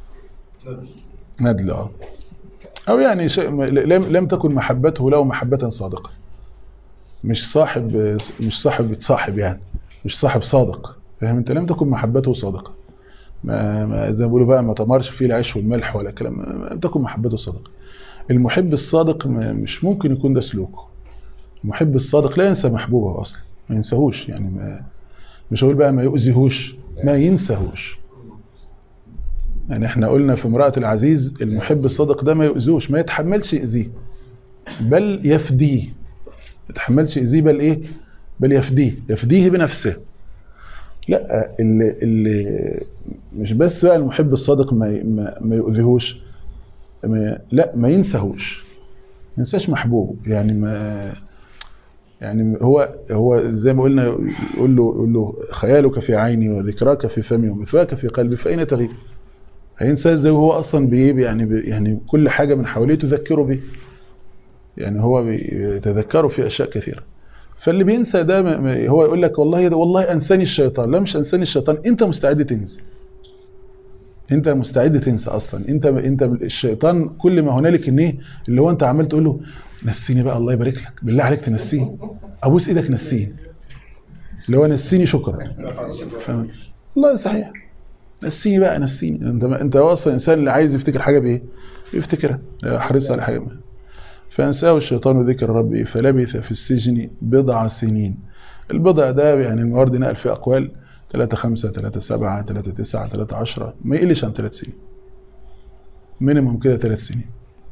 ندل اه او يعني شيء م- لم لم تكن محبته له محبه صادقه مش صاحب مش صاحب صاحب يعني مش صاحب صادق فاهم انت لم تكن محبته صادقه ما, ما زي ما بيقولوا بقى ما تمرش فيه العيش والملح ولا كلام ما- لم تكن محبته صادقه المحب الصادق ما- مش ممكن يكون ده سلوكه المحب الصادق لا ينسى محبوبه اصلا ما ينساهوش يعني ما مش هقول بقى ما يؤذيهوش ما ينساهوش يعني احنا قلنا في امرأة العزيز المحب الصادق ده ما يؤذوش ما يتحملش يأذيه بل يفديه ما يتحملش يأذيه بل ايه بل يفديه يفديه بنفسه لا اللي, اللي مش بس بقى المحب الصادق ما ما, ما يؤذيهوش ما لا ما ينساهوش ما ينساش محبوبه يعني ما يعني هو هو زي ما قلنا يقول له يقول له خيالك في عيني وذكراك في فمي ومثواك في قلبي فأين تغيب هينسى ازاي وهو اصلا بيه يعني بي يعني كل حاجه من حواليه تذكره به يعني هو بيتذكره في اشياء كثيره فاللي بينسى ده ما- ما- هو يقول لك والله ده والله انساني الشيطان لا مش انساني الشيطان انت مستعد تنسى انت مستعد تنسى اصلا انت انت الشيطان كل ما هنالك ان ايه اللي هو انت عمال تقول له نسيني بقى الله يبارك لك بالله عليك تنسيني ابوس ايدك نسيني اللي هو نسيني شكرا فاهم والله صحيح نسيني بقى نسيني انت انت اصلا انسان اللي عايز يفتكر حاجه بايه يفتكرها حريص على حاجه ما فانساه الشيطان ذكر ربه فلبث في السجن بضع سنين البضع ده يعني الموارد نقل في اقوال 3 5 3 7 3 9 3 10 ما يقلش عن 3 سنين مينيموم كده 3 سنين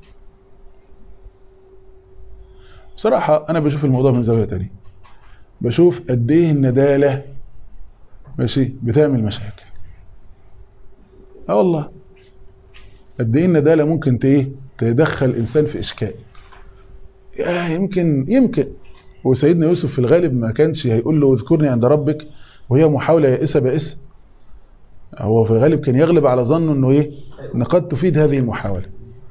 بصراحة أنا بشوف الموضوع من زاوية تانية بشوف قد إيه الندالة ماشي بتعمل مشاكل اه والله قد ايه الندالة ممكن ت- ايه تدخل الانسان في اشكال يا يمكن يمكن وسيدنا يوسف في الغالب ما كانش هيقول له اذكرني عند ربك وهي محاولة يائسة بائسة هو في الغالب كان يغلب على ظنه انه ايه ان قد تفيد هذه المحاولة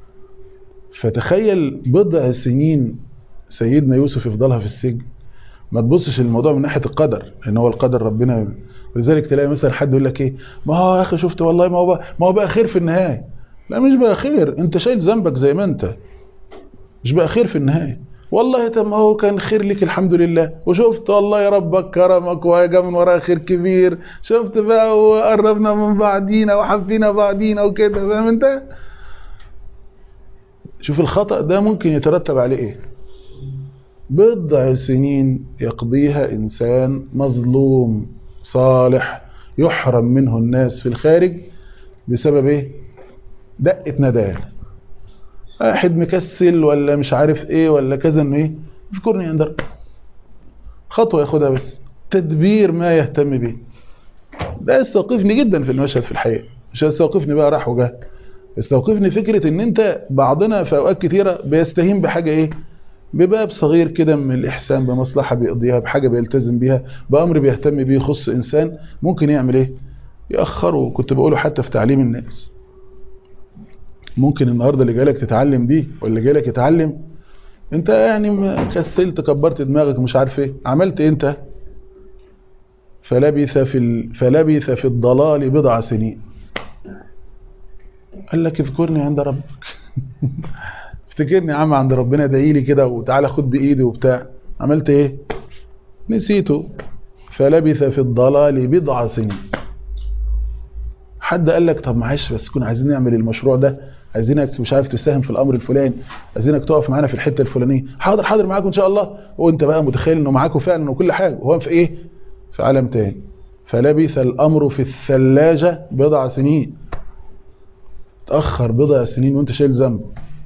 فتخيل بضع سنين سيدنا يوسف يفضلها في السجن ما تبصش الموضوع من ناحية القدر لان هو القدر ربنا ولذلك تلاقي مثلا حد يقول لك ايه ما هو يا اخي شفت والله ما هو بقى ما هو بقى خير في النهايه لا مش بقى خير انت شايل ذنبك زي ما انت مش بقى خير في النهايه والله طب ما هو كان خير لك الحمد لله وشفت والله يا ربك كرمك وجا من وراء خير كبير شفت بقى وقربنا من بعضينا وحبينا بعضينا وكده فاهم انت شوف الخطأ ده ممكن يترتب عليه ايه بضع سنين يقضيها إنسان مظلوم صالح يحرم منه الناس في الخارج بسبب ايه دقة ندال واحد مكسل ولا مش عارف ايه ولا كذا انه ايه اذكرني عند ربك خطوة ياخدها بس تدبير ما يهتم به ده يستوقفني جدا في المشهد في الحقيقة مش يستوقفني بقى راح وجه يستوقفني فكرة ان انت بعضنا في اوقات كتيرة بيستهين بحاجة ايه بباب صغير كده من الإحسان بمصلحة بيقضيها بحاجة بيلتزم بيها بأمر بيهتم بيه يخص إنسان ممكن يعمل إيه يأخره كنت بقوله حتى في تعليم الناس ممكن النهاردة اللي جايلك تتعلم بيه واللي جايلك يتعلم انت يعني كسلت كبرت دماغك مش عارف ايه عملت إيه انت فلبث في ال... فلبث في الضلال بضع سنين قال لك اذكرني عند ربك افتكرني يا عم عند ربنا ادعي لي كده وتعالى خد بايدي وبتاع عملت ايه نسيته فلبث في الضلال بضع سنين حد قال لك طب معلش بس كنا عايزين نعمل المشروع ده عايزينك مش عارف تساهم في الامر الفلاني عايزينك تقف معانا في الحته الفلانيه حاضر حاضر معاكم ان شاء الله وانت بقى متخيل انه معاكم فعلا وكل حاجه وهو في ايه في عالم تاني فلبث الامر في الثلاجه بضع سنين تاخر بضع سنين وانت شايل ذنب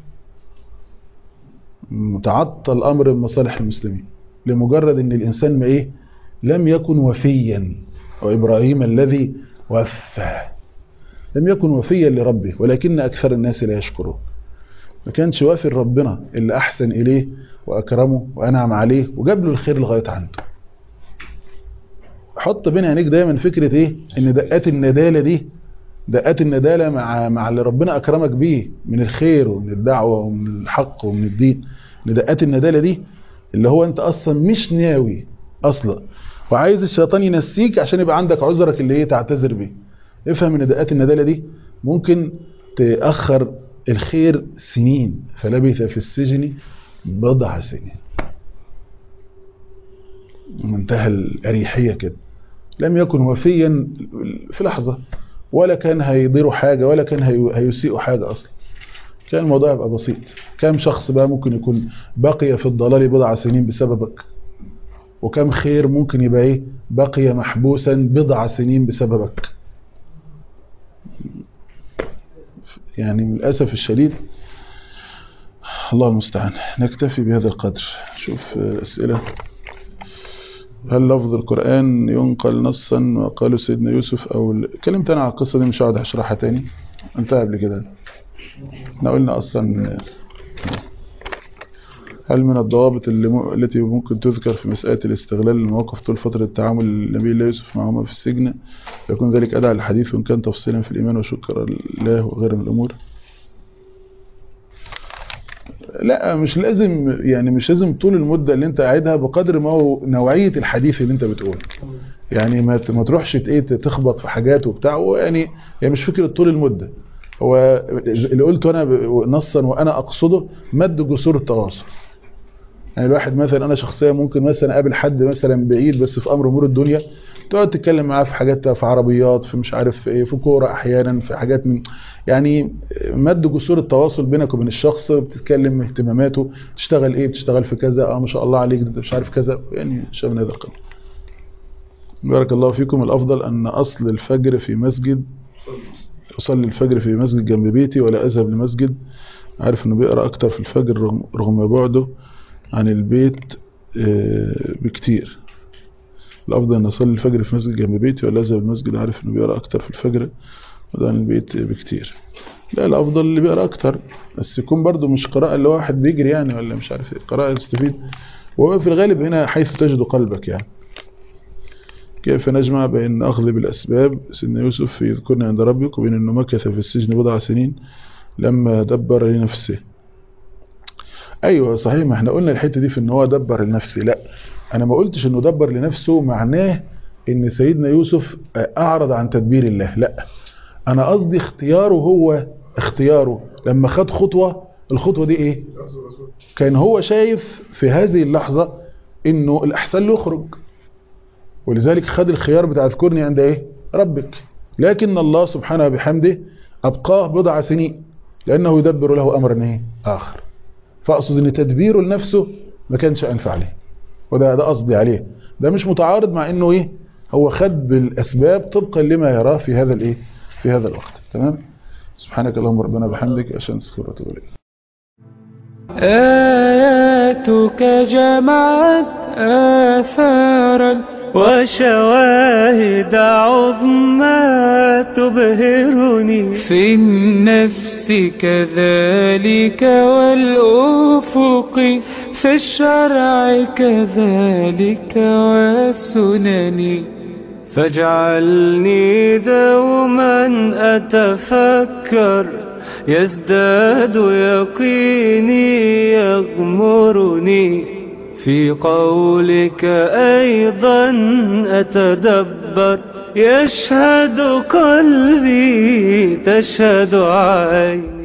متعطل امر مصالح المسلمين لمجرد ان الانسان ما ايه لم يكن وفيا وابراهيم الذي وفى لم يكن وفيا لربه ولكن اكثر الناس لا يشكرون ما كانش وافي ربنا اللي احسن اليه واكرمه وانعم عليه وجاب له الخير لغايه عنده حط بين عينيك دايما فكره ايه ان دقات النداله دي دقات النداله مع مع اللي ربنا اكرمك بيه من الخير ومن الدعوه ومن الحق ومن الدين ان دقات النداله دي اللي هو انت اصلا مش ناوي اصلا وعايز الشيطان ينسيك عشان يبقى عندك عذرك اللي ايه تعتذر بيه افهم ان دقات النداله دي ممكن تاخر الخير سنين فلبث في السجن بضع سنين منتهى الاريحيه كده لم يكن وفيا في لحظه ولا كان هيضيروا حاجه ولا كان هيسيئوا حاجه اصلا كان الموضوع يبقى بسيط كم شخص بقى ممكن يكون بقي في الضلال بضع سنين بسببك وكم خير ممكن يبقى ايه بقي محبوسا بضع سنين بسببك يعني للأسف الشديد الله المستعان نكتفي بهذا القدر شوف أسئلة هل لفظ القرآن ينقل نصا وقالوا سيدنا يوسف أو كلمت أنا على القصة دي مش هقعد أشرحها تاني انتهى قبل كده احنا قلنا أصلا هل من الضوابط اللي م... التي ممكن تذكر في مسألة الاستغلال المواقف طول فترة تعامل النبي الله يوسف معهما في السجن يكون ذلك أدعى الحديث وإن كان تفصيلا في الإيمان وشكر الله وغير من الأمور لا مش لازم يعني مش لازم طول المدة اللي انت قاعدها بقدر ما هو نوعية الحديث اللي انت بتقوله يعني ما ما تروحش ايه تخبط في حاجات وبتاع يعني هي مش فكرة طول المدة هو اللي قلته انا نصا وانا اقصده مد جسور التواصل يعني الواحد مثلا انا شخصيا ممكن مثلا اقابل حد مثلا بعيد بس في امر امور الدنيا تقعد تتكلم معاه في حاجات في عربيات في مش عارف ايه في كوره احيانا في حاجات من يعني مد جسور التواصل بينك وبين الشخص بتتكلم اهتماماته تشتغل ايه بتشتغل في كذا اه ما شاء الله عليك انت مش عارف كذا يعني شيء من هذا القبيل بارك الله فيكم الافضل ان اصل الفجر في مسجد اصلي الفجر في مسجد جنب بيتي ولا اذهب لمسجد عارف انه بيقرا اكتر في الفجر رغم, رغم بعده عن البيت بكتير الأفضل أن أصلي الفجر في مسجد جنب بيتي ولا أذهب المسجد عارف إنه بيقرأ أكتر في الفجر وده عن البيت بكتير لا الأفضل اللي بيقرأ أكتر بس يكون برضو مش قراءة اللي واحد بيجري يعني ولا مش عارف قراءة يستفيد وهو في الغالب هنا حيث تجد قلبك يعني كيف نجمع بين أخذ بالأسباب سيدنا يوسف في يذكرنا عند ربك وبين أنه مكث في السجن بضع سنين لما دبر لنفسه ايوه صحيح ما احنا قلنا الحته دي في ان هو دبر لنفسه لا انا ما قلتش انه دبر لنفسه معناه ان سيدنا يوسف اعرض عن تدبير الله لا انا قصدي اختياره هو اختياره لما خد خطوه الخطوه دي ايه كان هو شايف في هذه اللحظه انه الاحسن له يخرج ولذلك خد الخيار بتاع اذكرني عند ايه ربك لكن الله سبحانه وبحمده ابقاه بضع سنين لانه يدبر له امرا ايه اخر فاقصد ان تدبيره لنفسه ما كانش انفع ليه وده ده قصدي عليه ده مش متعارض مع انه ايه هو خد بالاسباب طبقا لما يراه في هذا الايه في هذا الوقت تمام سبحانك اللهم ربنا وبحمدك اشهد ان لا اله الا انت استغفرك واتوب اليك آياتك جمعت آثارا وشواهد عظمى تبهرني في النفس كذلك والأفق في الشرع كذلك والسنن فاجعلني دوما أتفكر يزداد يقيني يغمرني في قولك أيضا أتدبر يشهد قلبي تشهد عيني